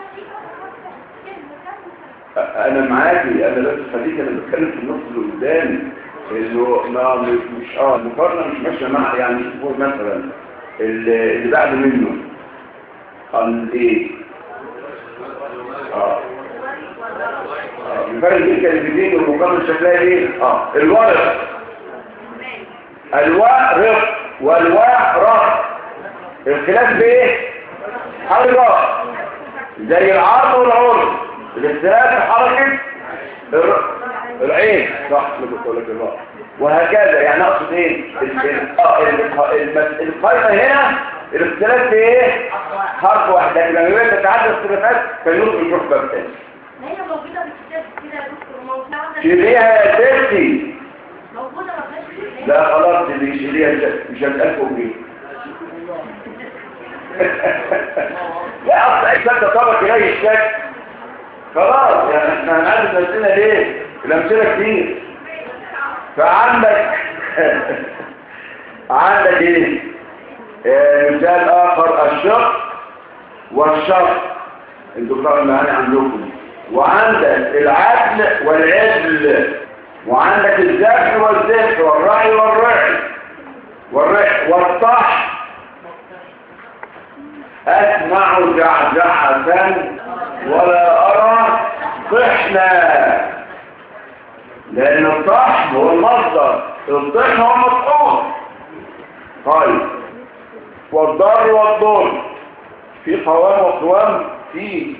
انا معاكي انا بس خليك انا بتكلم في النص اللي قدامي انه ما مش مش اه المقارنه مش ماشيه مع يعني هو مثلا اللي اللي بعد منه قال ايه اه اه الفرق بين الكلمتين والمقارنه شكلها ايه اه الورق الواء والواء راء الخلاف بايه حركه زي العرض والعرض الاختلاف في حركه الر- العين صح اللي كنت اقول لك الراء وهكذا يعني اقصد ايه ال- ال- آه، ال- الم- القايمه هنا الاختلاف في ايه حرف واحد لكن لما يبقى تتعدد اختلافات فينطق يروح باب تاني هي موجودة بالكتاب كده يا دكتور موجودة شيليها يا ستي موجودة ما فيهاش لا خلاص اللي يشيليها مش- مش هتألفوا بيه لا اصل اجساد ده طبق اليه الشك خلاص يعني احنا هنعرف نفسنا ليه الامثله كتير فعندك عندك ايه آه، مثال اخر الشق والشق انتوا طبعا معانا عندكم وعندك العدل والعدل وعندك الذبح والذبح والرعي والرعي والرعي والطح أسمع جعجعة ولا أرى طحنا لأن الطحن هو المصدر الطحن هو المطحون طيب والضر والضر في قوام وقوام في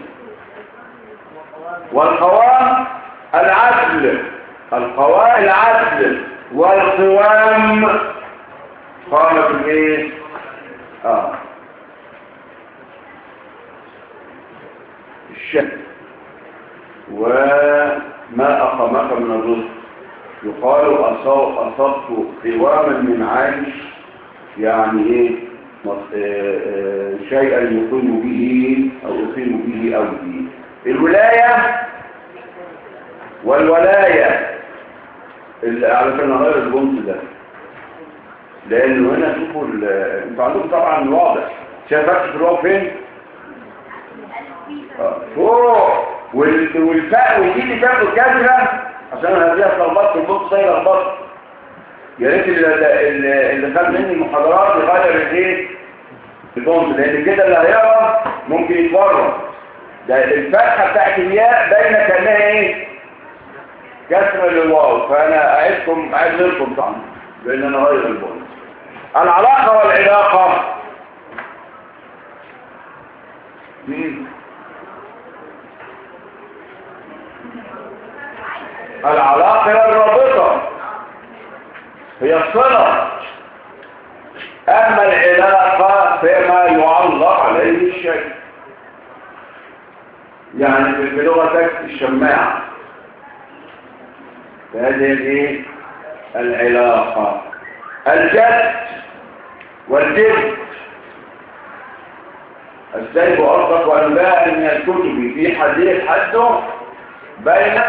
والقوام العدل القوام العدل والقوام قامت الايه اه الشك وما أقامك من الرزق يقال أصاب أصبت قواما من عيش يعني إيه مص- آه، آه، شيئا يقيم به أو يقيم به أو به الولاية والولاية اللي على فكرة غير البنط ده لأنه هنا شوفوا ال- انتوا عندكم طبعا واضح شايف في الواقع فين؟ آه، فوق وال- والفاء والجي اللي تاخد كسره عشان هذه طلبات في البوت صايره البط يا ريت اللي, اللي اللي خد مني المحاضرات يغير الايه البونت لان كده اللي هيقرا ممكن يتورط ده الفتحه بتاعت الياء باينه كانها ايه كسر للواو فانا اعدكم اعد لكم طبعا لان انا غير البونت العلاقه والعلاقه مم. العلاقة الرابطة هي الصلة أما العلاقة فيما يعلق عليه الشيء يعني بلغتك الشماعة فهذه الايه العلاقة الجد والجد السيف أصدق وأنباء من الكتب في حديث حده بين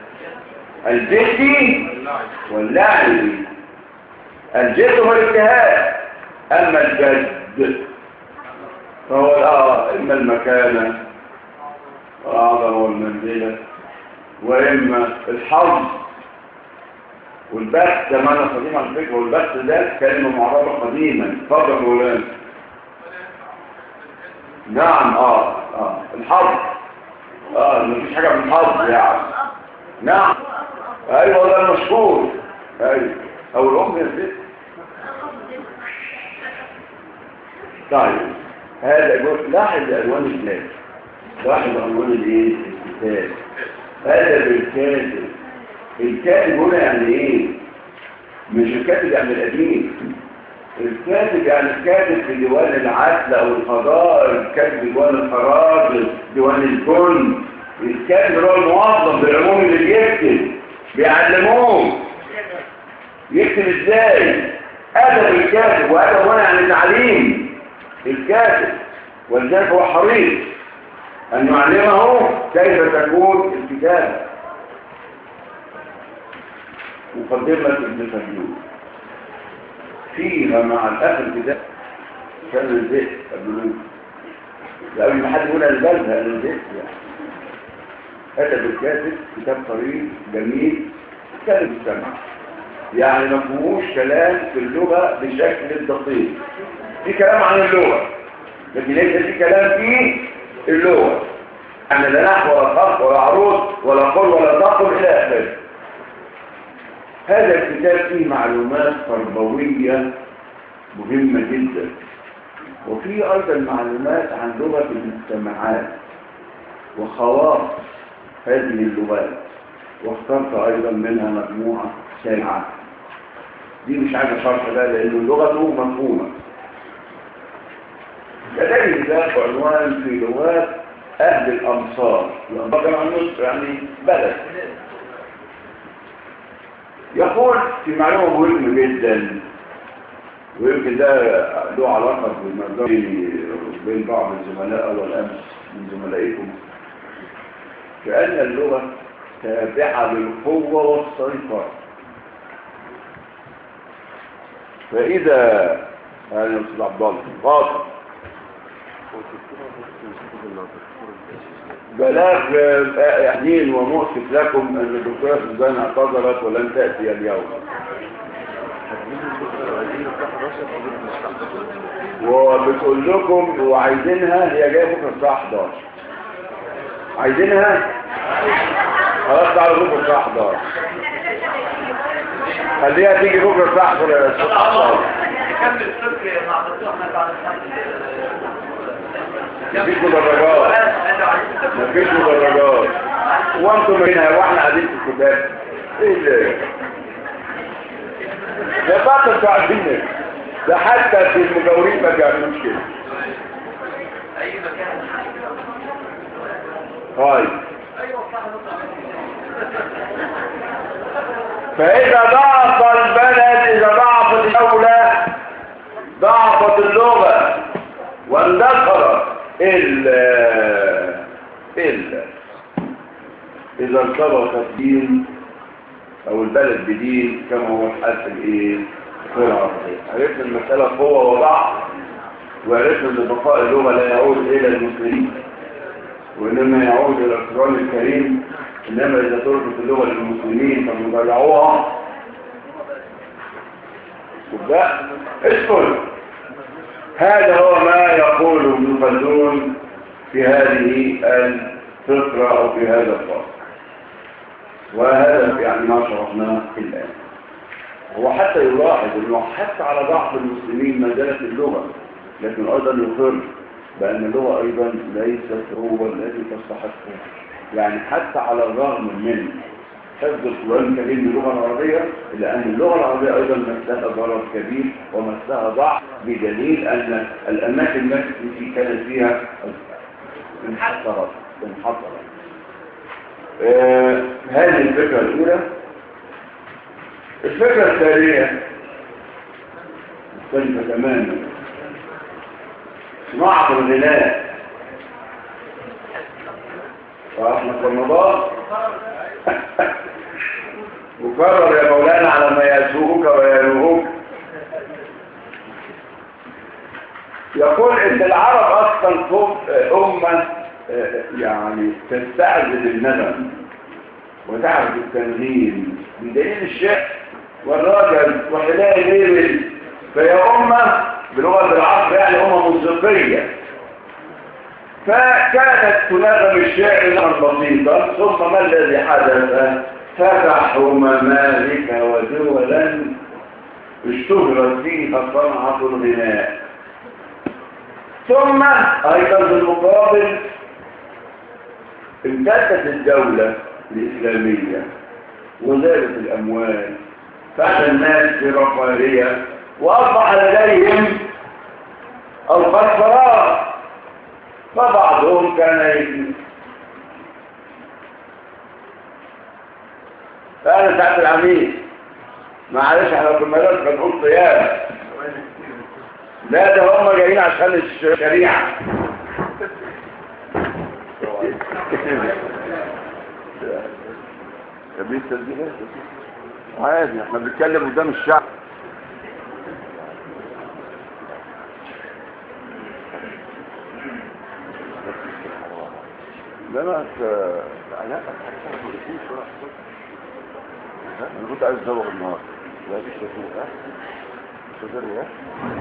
الجد واللعب الجد هو الاجتهاد أما الجد فهو الآه إما المكانة والعظمة والمنزلة وإما الحظ والبث ده معنى قديم على فكرة والبث ده كلمة معربة قديما فضل مولانا نعم اه اه الحظ اه مفيش حاجة من الحظ يعني نعم ايوه ده المشهور ايوه او الام يا ست طيب هذا جزء لاحظ الوان الكتاب لاحظ الوان الايه الكتاب أدب الكاتب الكاتب هنا يعني إيه؟ مش الكاتب يعني القديم الكاتب يعني الكاتب في ديوان العدل أو القضاء الكاتب في ديوان القرار ديوان الكل الكاتب هو الموظف بالعموم اللي بيكتب بيعلموه يكتب ازاي ادب الكاتب وادب هنا يعني تعليم الكاتب ولذلك هو حريص ان يعلمه كيف تكون الكتابه مقدمه ابن فهيون فيها مع الاخ الكتاب كان الزيت قبل قبل ما حد يقول انا بلها انا الزيت يعني كتب الكاتب كتاب طويل جميل كتاب السمع يعني ما فيهوش كلام في اللغة بشكل دقيق في كلام عن اللغة لكن ليس في كلام في اللغة يعني لا نحو ولا خط ولا عروض ولا قول ولا تقل إلى آخره هذا الكتاب فيه معلومات تربوية مهمة جدا وفيه أيضا معلومات عن لغة المجتمعات وخواص هذه اللغات واخترت أيضا منها مجموعة سامعة دي مش عايزة شرح بقى لأنه لغته مفهومة كذلك ده عنوان في لغات أهل الأمصار الأمصار جمع مصر يعني بلد يقول في معلومة مهمة جدا ويمكن ده له علاقة بالموضوع بين بعض الزملاء أول أمس من زملائكم كأن اللغة تابعة للقوة والسيطرة فإذا أنا أستاذ عبد الله غاضب بلاغ أهدين ومؤسف لكم أن الدكتورة سوزان اعتذرت ولن تأتي اليوم وبتقول لكم وعايزينها هي جايه بكره الساعه 11 عايزينها خلاص تعالوا بكره الساعه 11 خليها تيجي بكره الساعه 11 نكمل الفكر مع دكتور احمد بعد مفيش مدرجات مفيش مدرجات وانتم هنا واحنا قاعدين في الكتاب ايه اللي ده بقى انتوا عارفين ده حتى في المجاورين ما بيعملوش كده اي مكان طيب فإذا ضعف البلد إذا ضعفت الدولة ضعفت اللغة واندثرت إلا إلا إذا ارتبط الدين أو البلد بدين كما هو الحال في الإيه؟ في العربية عرفنا المسألة قوة وضعف وعرفنا أن بقاء اللغة لا يعود إلى المسلمين وإنما يعود إلى القرآن الكريم إنما إذا تركت اللغة للمسلمين فمضيعوها وده اسكت هذا هو ما يقول ابن خلدون في هذه الفطرة أو في هذا الفصل وهذا يعني ما شرحناه الآن هو حتى يلاحظ أنه حتى على ضعف المسلمين ما زالت اللغة لكن أيضا يقر بأن اللغة أيضا ليست هو الذي تستحقه يعني حتى على الرغم من حفظ القرآن الكريم باللغة العربية إلا أن اللغة العربية أيضا مسها ضرر كبير ومسها ضعف بدليل أن الأماكن التي كانت فيها انحصرت انحصرت آه هذه الفكرة الأولى الفكرة الثانية مختلفة تماما صناعة الغناء فاحنا في رمضان وكرر يا مولانا على ما يسوءك وينوهوك يقول ان العرب اصلا فوق امه يعني تستعجل الندم وتعرف التنغيم بدليل الشعر والراجل وحلاقي ليل فهي امه بلغه العصر يعني امه موسيقيه فكانت تناغم الشعر نغم بسيطا ثم ما الذي حدث فتحوا ممالك ودولا اشتهرت فيها صنعة الغناء ثم ايضا بالمقابل امتدت الدولة الإسلامية وزادت الأموال فعل الناس في رفاهية وأصبح لديهم أوقات فراغ فبعضهم كان يجي فأنا ساعة العميد معلش احنا في المدرسة بنقول صيام لا ده هم جايين عشان الشريعة كبير تسجيل عادي احنا بنتكلم قدام الشعب لا لا لا انا كنت عايز ازوغ النهارده لا مش تفوق ها تقدرني ها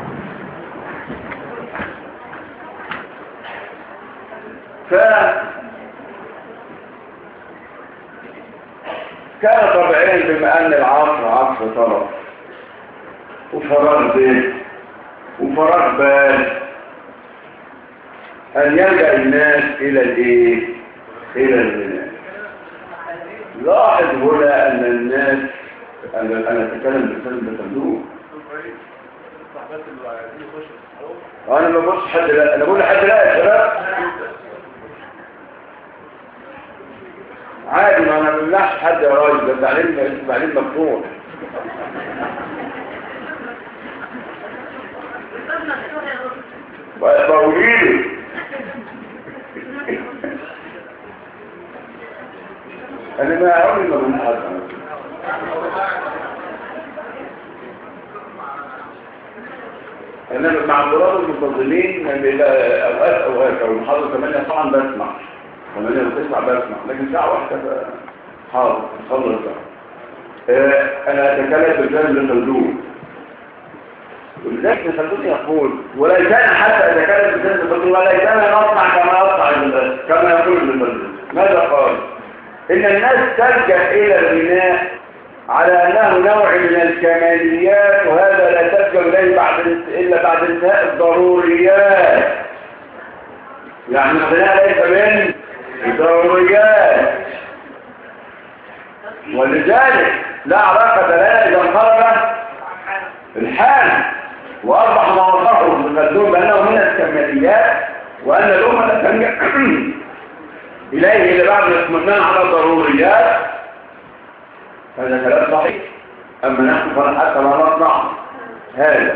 ف كان طبيعيا بما ان العصر عصر طرف وفراغ بيت وفراغ بال ان يلجا الناس الى الايه الى الغناء لاحظ هنا ان الناس انا انا اتكلم بلسان بصندوق انا ما ببص حد لا انا بقول لحد لا يا شباب عادي ما انا ما بمنعش حد يا راجل ده تعليم تعليم مفتوح بقولي انا ما عمري ما بمنع حد انا مع الطلاب المنتظمين يعني بيبقى اوقات اوقات او المحاضره 8 طبعا بسمع 8 و9 بسمع لكن ساعه واحده ب- حاضر خلص بقى آه، انا اتكلم بلسان ابن خلدون ولذلك ابن خلدون يقول وليتنا حتى اذا كان بلسان ابن خلدون وليتنا نصنع كما يصنع ابن- كما يقول ابن خلدون ماذا قال؟ ان الناس تلجا الى الغناء على انه نوع من الكماليات وهذا لا تلجا اليه بعد الا بعد انتهاء الضروريات يعني الغناء ليس من الضروريات ولذلك لا علاقة لنا إذا انخرج الحال وأصبح ما وصفه ابن خلدون بأنه من الكماليات وأن الأمة تلجأ إليه إلى بعد الاطمئنان على الضروريات هذا كلام صحيح أما نحن فنحن حتى لا نصنع هذا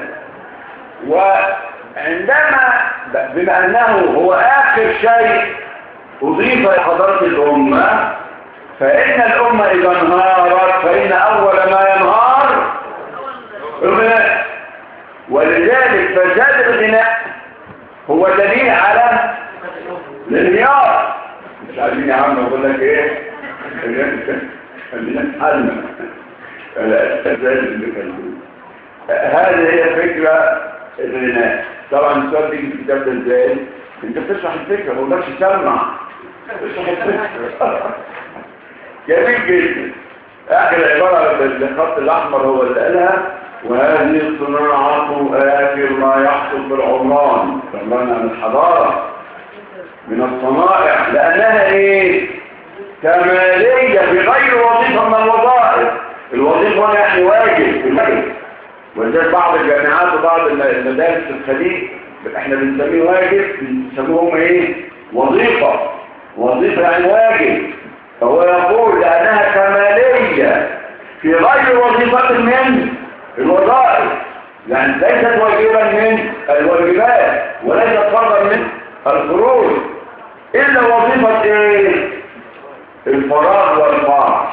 وعندما بما أنه هو آخر شيء أضيف لحضرة الأمة فإن الأمة إذا انهارت فإن أول ما ينهار الغناء ولذلك فساد الغناء هو دليل على الانهيار مش عارفين يا عم اقول لك ايه خلينا نتحلم الاساس اللي كان هذه هي فكره الغناء طبعا السؤال بيجي في الكتاب ده ازاي انت بتشرح الفكره ما تقدرش تسمع تشرح الفكره جميل جدا اخر العباره بالخط الاحمر هو اللي قالها وهذه الصناعه اخر ما يحصل في العمران عمران عن الحضاره من الصنائع لأنها إيه؟ كمالية بغير وظيفة من الوظائف الوظيفة هنا يعني واجب الواجب ولذلك بعض الجامعات وبعض المدارس في الخليج احنا بنسميه واجب بنسموهم ايه؟ وظيفة وظيفة يعني واجب فهو يقول لأنها كمالية في غير وظيفة من الوظائف يعني ليست واجبا من الواجبات وليست فرضا من الفروض إلا وظيفة إيه؟ الفراغ والفرح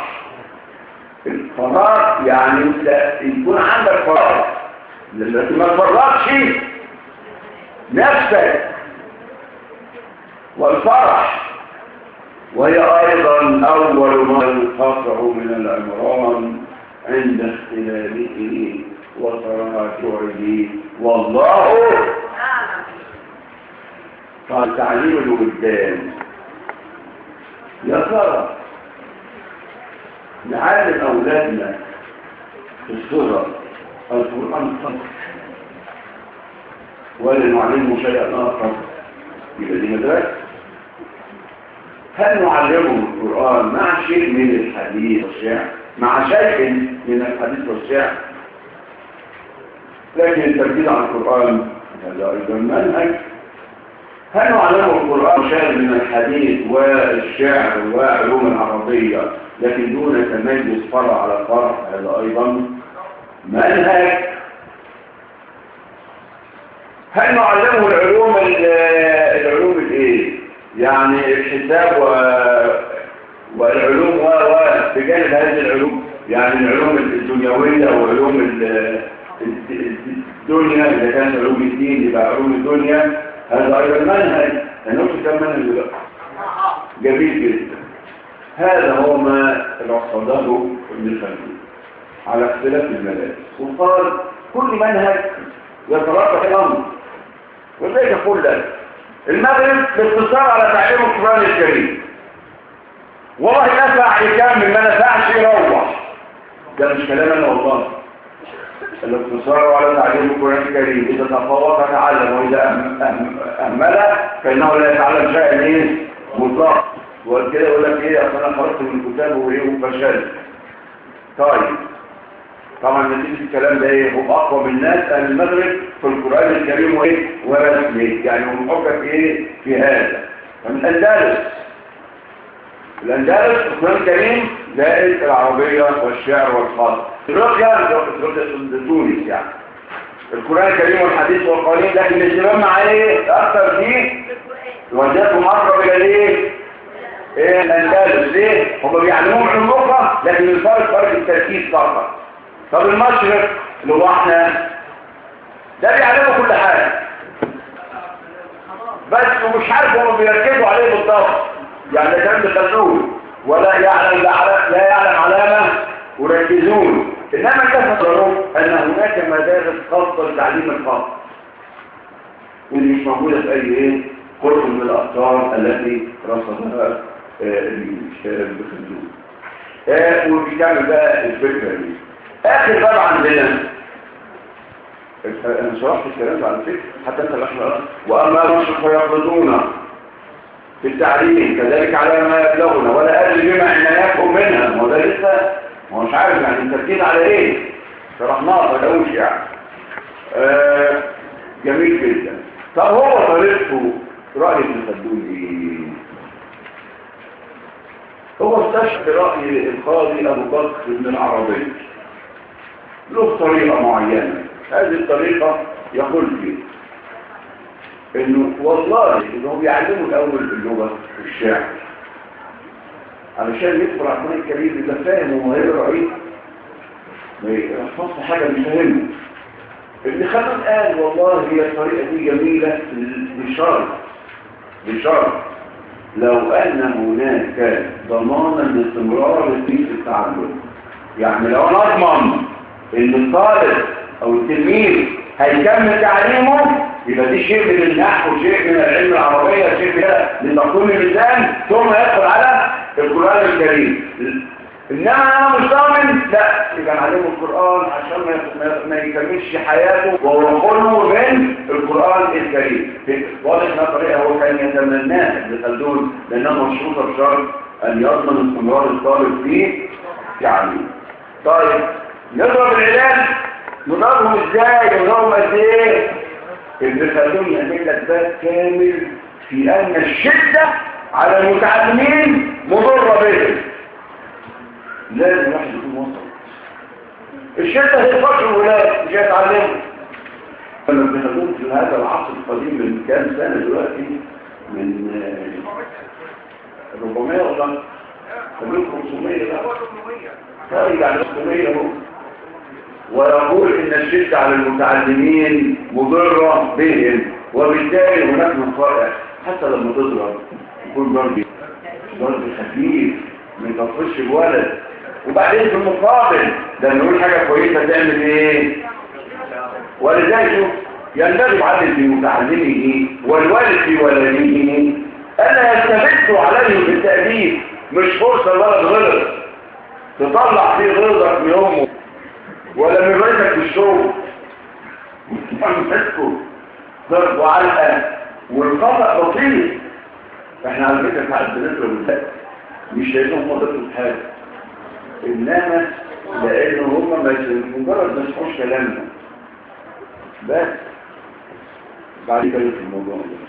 الفراغ يعني انت يكون عندك فراغ لكن ما تفرغش نفسك والفرح وهي أيضا أول ما يقاطع من العمران عند اختلافه وتراجعه والله قال تعليم الوجدان يا ترى نعلم أولادنا في الصغر القرآن فقط ولا نعلمه شيئا آخر يبقى دي مدرسة هل نعلمه القرآن مع شيء من الحديث والشعر مع شيء من الحديث والشعر لكن التركيز على القرآن هذا أيضا منهج هل نعلمه القرآن شيء من الحديث والشعر وعلوم العربية لكن دون تميز فرع على فرع هذا أيضا منهج هل نعلمه العلوم ال- العلوم الايه يعني الحساب و... والعلوم و و بجانب هذه العلوم يعني العلوم الدنيويه وعلوم ال- الد- الدنيا اذا كانت علوم الدين يبقى علوم الدنيا هذا ايضا منهج هنقول كم منهج دلوقتي جميل جدا هذا هو ما رصده ابن خلدون على اختلاف المدارس وقال كل منهج يترقى الامر وزي يقول لك المغرب باختصار على تعليم القران الكريم والله نفع يكمل ما نفعش يروح ده مش كلام انا والله الاقتصار على تعليم القران الكريم اذا تفوق تعلم واذا أهم- أهم- اهمل فانه لا يتعلم شيئا ايه مطلق وكده يقول لك ايه اصل انا خرجت من الكتاب وايه وفشلت طيب طبعا نتيجة الكلام ده ايه هو اقوى من الناس اهل المغرب في القرآن الكريم وايه ورسمه يعني هم حجة في ايه في هذا فمن الاندلس الاندلس القرآن الكريم زائد العربية والشعر والخط افريقيا افريقيا تونس يعني القرآن الكريم والحديث والقوانين لكن الاهتمام مع ايه اكثر فيه وجدتهم اقرب الى ايه ايه الاندلس ليه هم بيعلموهم علوم اخرى لكن الفرق فرق التركيز فقط طب المشرق اللي هو احنا ده بيعلموا كل حاجه بس ومش عارف هم بيركزوا عليه بالضبط يعني ده كان بيخلوه ولا يعلم لا على- لا يعلم علامه وركزون انما الناس نظروا ان هناك مدارس خاصه لتعليم الخاص واللي مش موجوده في اي ايه قرب من الاقطار التي رصدها آه، ابن خلدون آه، وبيكمل بقى الفكره دي اخر باب عندنا انا شرحت الكلام ده على فكره حتى انت الاخر واما المشرق فيقصدون في التعليم كذلك على ما يبلغنا ولا ادري بما عناياتهم منها ما هو ده لسه ما هو مش عارف يعني التركيز على ايه شرحناه ما لقوش يعني آه جميل جدا طب هو طريقته راي ابن خلدون ايه هو استشهد رأي القاضي أبو بكر بن العربي له طريقة معينة هذه الطريقة يقول فيه انه والله انه بيعلموا الاول اللغة والشعر علشان يدخل على القرآن الكريم يبقى فاهم ومهير رئيس ما يحفظش حاجة مش فاهمها ابن خلدون قال والله هي الطريقة دي جميلة بشرط بشرط لو أن هناك ضمانا لاستمرار في التعلم يعني لو أنا أضمن إن الطالب أو التلميذ هيكمل تعليمه يبقى دي شيء من النحو شيء من العلم العربية شيء كده لتقويم اللسان ثم يدخل على القرآن الكريم إنما أنا مش ضامن لا يبقى نعلمه القرآن عشان ما- ما- ما يكملش حياته وهو كله من القرآن الكريم واضح إنها طريقة هو كان يتمناها ابن خلدون لأنها مشروطة بشرط أن يضمن استمرار الطالب في تعليمه طيب نضرب العلاج نضربهم ازاي نضربهم قد ايه ابن خلدون يعمل لك باب كامل في ان الشده على المتعلمين مضره بهم لازم الواحد يكون وسط الشده هي فقر الولاد مش هيتعلموا لما ابن خلدون في هذا العصر القديم من كام سنه دلوقتي من آه، 400 ولا من 500 بقى خارج عن 500 اهو ويقول ان الشدة على المتعلمين مضرة بهم وبالتالي هناك مصائح حتى لما تضرب يكون ضرب ضرب خفيف ما يطفش بولد وبعدين في المقابل ده نقول حاجة كويسة تعمل ايه ولذلك شوف ينبغي معلم في متعلمه والوالد في ولده ألا يستبدوا عليه بالتأديب مش فرصة الولد غلط تطلع فيه غلطك من أمه ولا من رئيسك في الشغل وتمسكه ضرب وعلقة والخطأ بسيط احنا على فكره ساعات بنضرب الحق مش لانهم هم ضربوا حاجه انما لان هم مش مجرد ما يسمعوش كلامنا بس بعد كده في الموضوع ده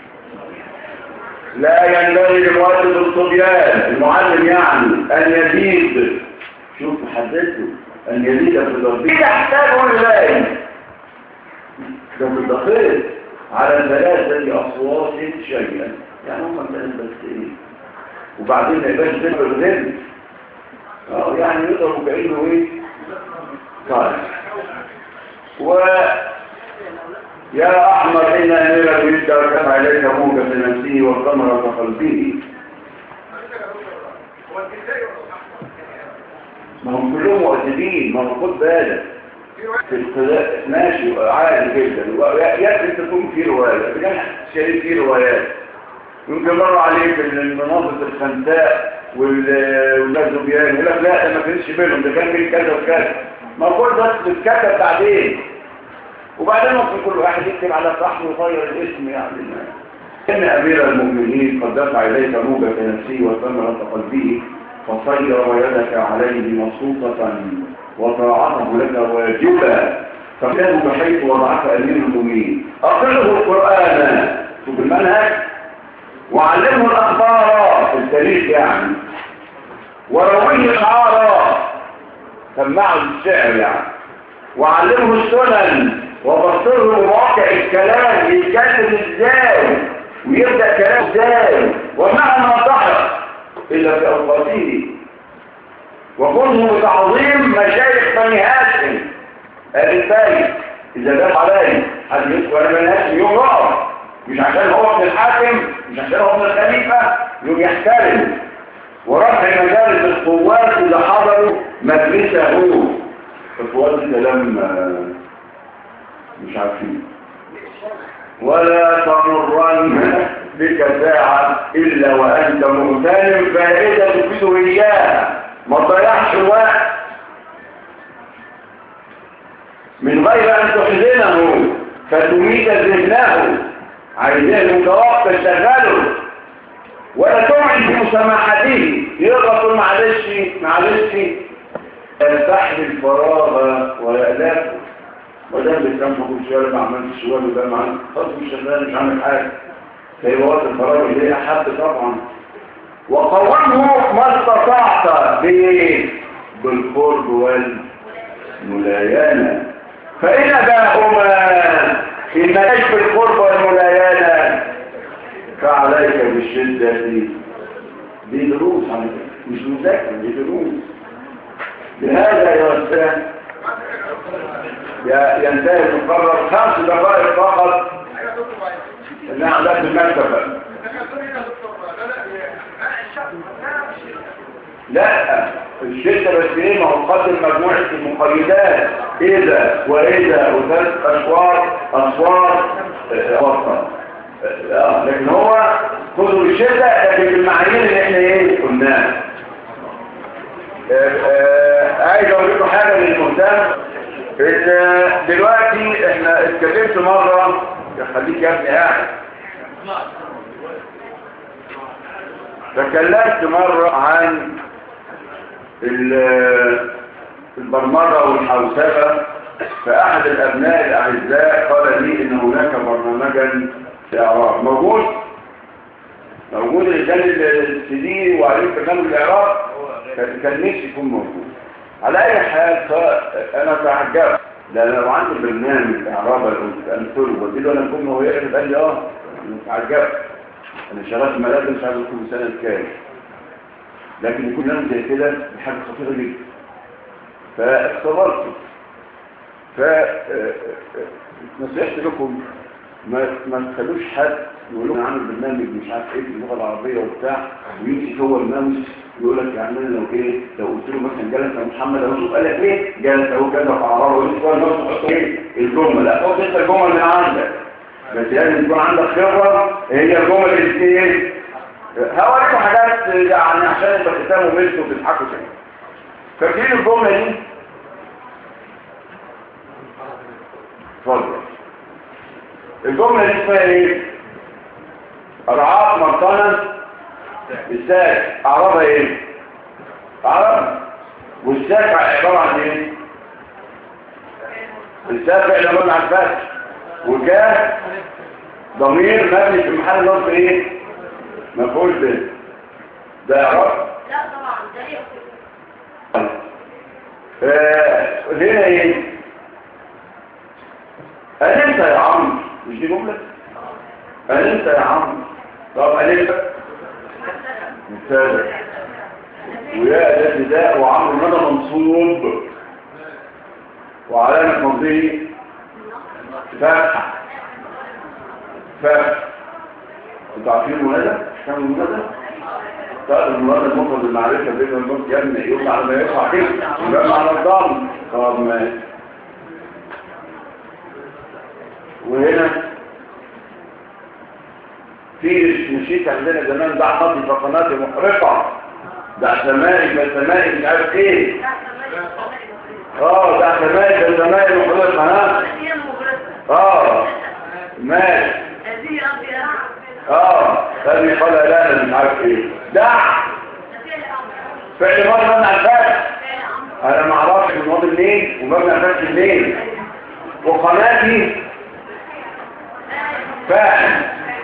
لا ينبغي لمؤدب الصبيان المعلم يعني ان يزيد شوف حددته ان يزيد في ضربه يحتاج الغاية ده في الدقيق على ثلاثة أصوات شيئا يعني هم ثلاث بس ايه وبعدين ما يبقاش ذنب الغنى اه يعني يقدروا كأنه ايه طيب و يا أحمر إن أمير الود ركب إليك موجة نفسه والثمرة قلبه ما هم كلهم مؤدبين ما هو خد بالك في القراءة ماشي عادي جدا يكفي تكون في رواية بجد شريف في روايات يمكن مر عليك ان المناظر الخنساء والزبيان يقول لك لا ده ما كانش بينهم ده كان بين كذا وكذا ما كل ده بيتكتب بعدين وبعدين ممكن كل واحد يكتب على صحن ويغير الاسم يعني إن أمير المؤمنين قد دفع إليك موجة نفسه وثمرة قلبه فصير يدك عليه مبسوطة وطاعته لك واجبا فكانوا بحيث وضعك أمير المؤمنين أقره القرآن شوف المنهج وعلمه الأخبار في التاريخ يعني ورويه شعارا سمعه الشعر يعني وعلمه السنن وبصره مواقع الكلام يتكلم ازاي ويبدأ كلام ازاي ومهما ضحك إلا في أوقاته وخذه بتعظيم مشايخ بني هاشم آل البيت إذا دام عليه حد يذكر بني هاشم يوم رأى مش عشان هو ابن الحاكم مش عشان هو ابن الخليفة يوم يحترم ورفع مجالس القوات إذا حضروا مجلسه القوات كلام مش عارفين ولا تمرن بك ساعة إلا وأنت مغتنم فائدة تفيده إياها ما تضيعش الوقت من غير أن تحزنه فتميت ذهنه عايزين متوقف تشغله ولا تمعن في مسامحته يقرأ تقول معلش معلش البحر الفراغ ويألافه ودام بيتكلم كل شويه ما عملتش شويه وده ما عملت خلاص مش شغال مش عامل حاجه فيبقى وقت الفراغ اللي احب طبعا وقومه ما استطعت بايه بالقرب والملاينه فإن باهما إن نجف القرب والملاينه فعليك بالشده دي دي دروس على فكره مش مذاكره دي دروس بهذا يا استاذ ينتهي المقرر خمس دقائق فقط انها عندها في المكتبة لا الشدة بس ايه ما هو قدم مجموعة المقيدات اذا واذا وثلاث اشوار اصوار وسط لكن هو خذوا الشدة لكن بالمعايير اللي احنا ايه قلناها عايز اقول لكم حاجة للمهتم ان دلوقتي احنا اتكلمت مرة خليك يا ابني قاعد تكلمت مرة عن البرمجة والحوسبة فأحد الأبناء الأعزاء قال لي إن هناك برنامجا في إعراب موجود موجود رجال السي دي وعليه برنامج الإعراب كان نفسي يكون موجود على اي حال انا تعجبت لان لو عندي برنامج اعراب الامثله واديله انا كم هو يعرف قال لي اه انا تعجبت انا شغال في مدارس مش عارف كل سنه كام لكن يكون نعمل زي كده دي حاجه خطيره جدا فاختبرت ف نصيحتي لكم ما ما تخلوش حد يقول لهم عامل برنامج مش عارف ايه في اللغه العربيه وبتاع ويمسك هو الماوس يقول لك يعني انا لو ايه لو قلت له مثلا جلس يا محمد اهو شوف قال لك ايه جلس اهو كذا فعربه ويقول لك الناس تحط ايه الجمله لا خد انت الجمل من عندك بس لازم يكون عندك خبره هي الجمل اللي ايه هوريكم حاجات يعني عشان يبقى ختامه ملك وتضحكوا كده فاكرين الجمله دي اتفضل الجمله دي اسمها ايه رعاة مرطانا الساك اعرابها ايه اعراب والساك عباره عن ايه الساك فعل مبني على الفتح وكان ضمير مبني في محل نصب ايه مفعول به ده اعراب لا طبعا ده ايه آه، هنا ايه قال انت يا عمرو مش دي جمله قال انت يا عمرو طب قال انت مبتدا ويا ده ابتداء وعمرو مدى منصوب وعلامه منصبه فتحه فتح انتوا عارفين المنادى مش فاهم المنادى طيب المراد المفرد المعرفة بين المفرد يا ابني يطلع على ما يطلع كده يبقى معنى الضم طب ماشي وهنا في نشيط عندنا زمان ده حاطط في قناة محرقة ده سمائي ده سمائي مش عارف ايه اه ده سمائي ده سمائي محرقة ها هي المغرسة اه ماشي هذه أبيض اه هذه قال لا انا مش عارف ايه دع فعل ماضي مبني على الفتح انا ما اعرفش الماضي منين ومبني على الفتح منين وقناتي فاعل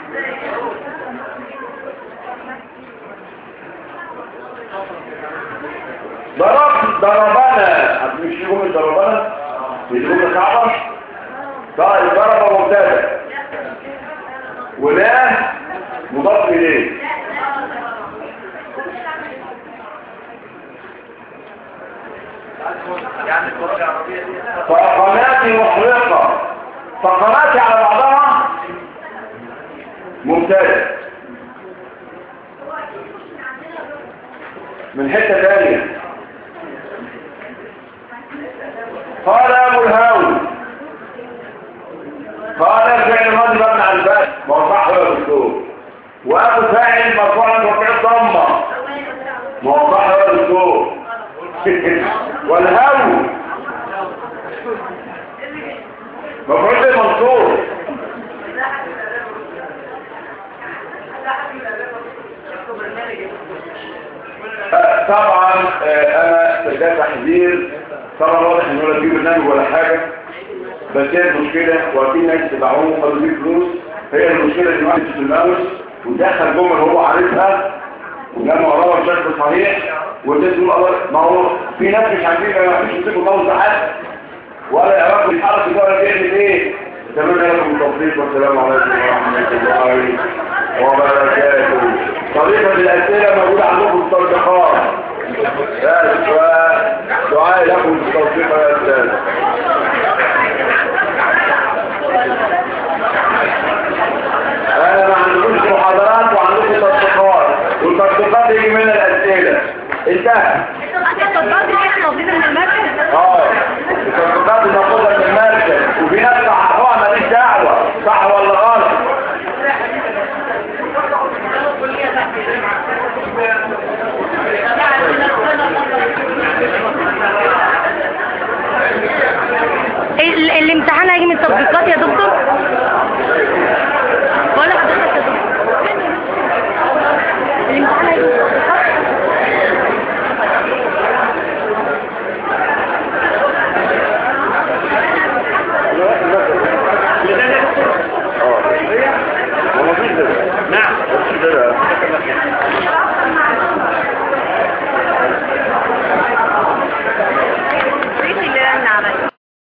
ضرب ضربنا مش جمله ضربنا مش جمله صعبه طيب ضرب مبتدا ولا مضاف اليه فقناتي محرقة فقناتي على بعضها ممتاز من حتة ثانية قال أبو الهاوي قال الفعل ماضي مبني على الباب ما هو صح ولا دكتور وابو فاعل مرفوع مرفوع الضمه ما هو صح ولا دكتور والهو مفعول به منصور آه، طبعا آه، انا ده تحذير طبعا واضح ان ولا في برنامج ولا حاجه بس هي المشكله وفي ناس تبعوه قالوا دي فلوس هي المشكله ان واحد في الماوس ودخل جمل هو عارفها وجمع وراها بشكل صحيح والناس تقول الله ما هو في ناس مش عارفين مش يمسكوا الماوس ده حد ولا يعرفوا الحركه ده ولا بيعمل ايه اتمنى لكم التوفيق والسلام عليكم ورحمه الله وبركاته طريقه الاسئله موجوده عندكم في التطبيقات بس ودعاء لكم بالتوفيق يا استاذ انا ما عندكمش محاضرات وعندكم تطبيقات والتطبيقات يجي منها الاسئله انتهى اه التطبيقات المفروضه من المركز وفي ناس صححوها ماليش دعوه صح ولا غلط ال- الامتحان هيجي من التطبيقات يا دكتور ولا حضرتك يا دكتور الامتحان هيجي من التطبيقات اه هو مفيش كده نعم مفيش كده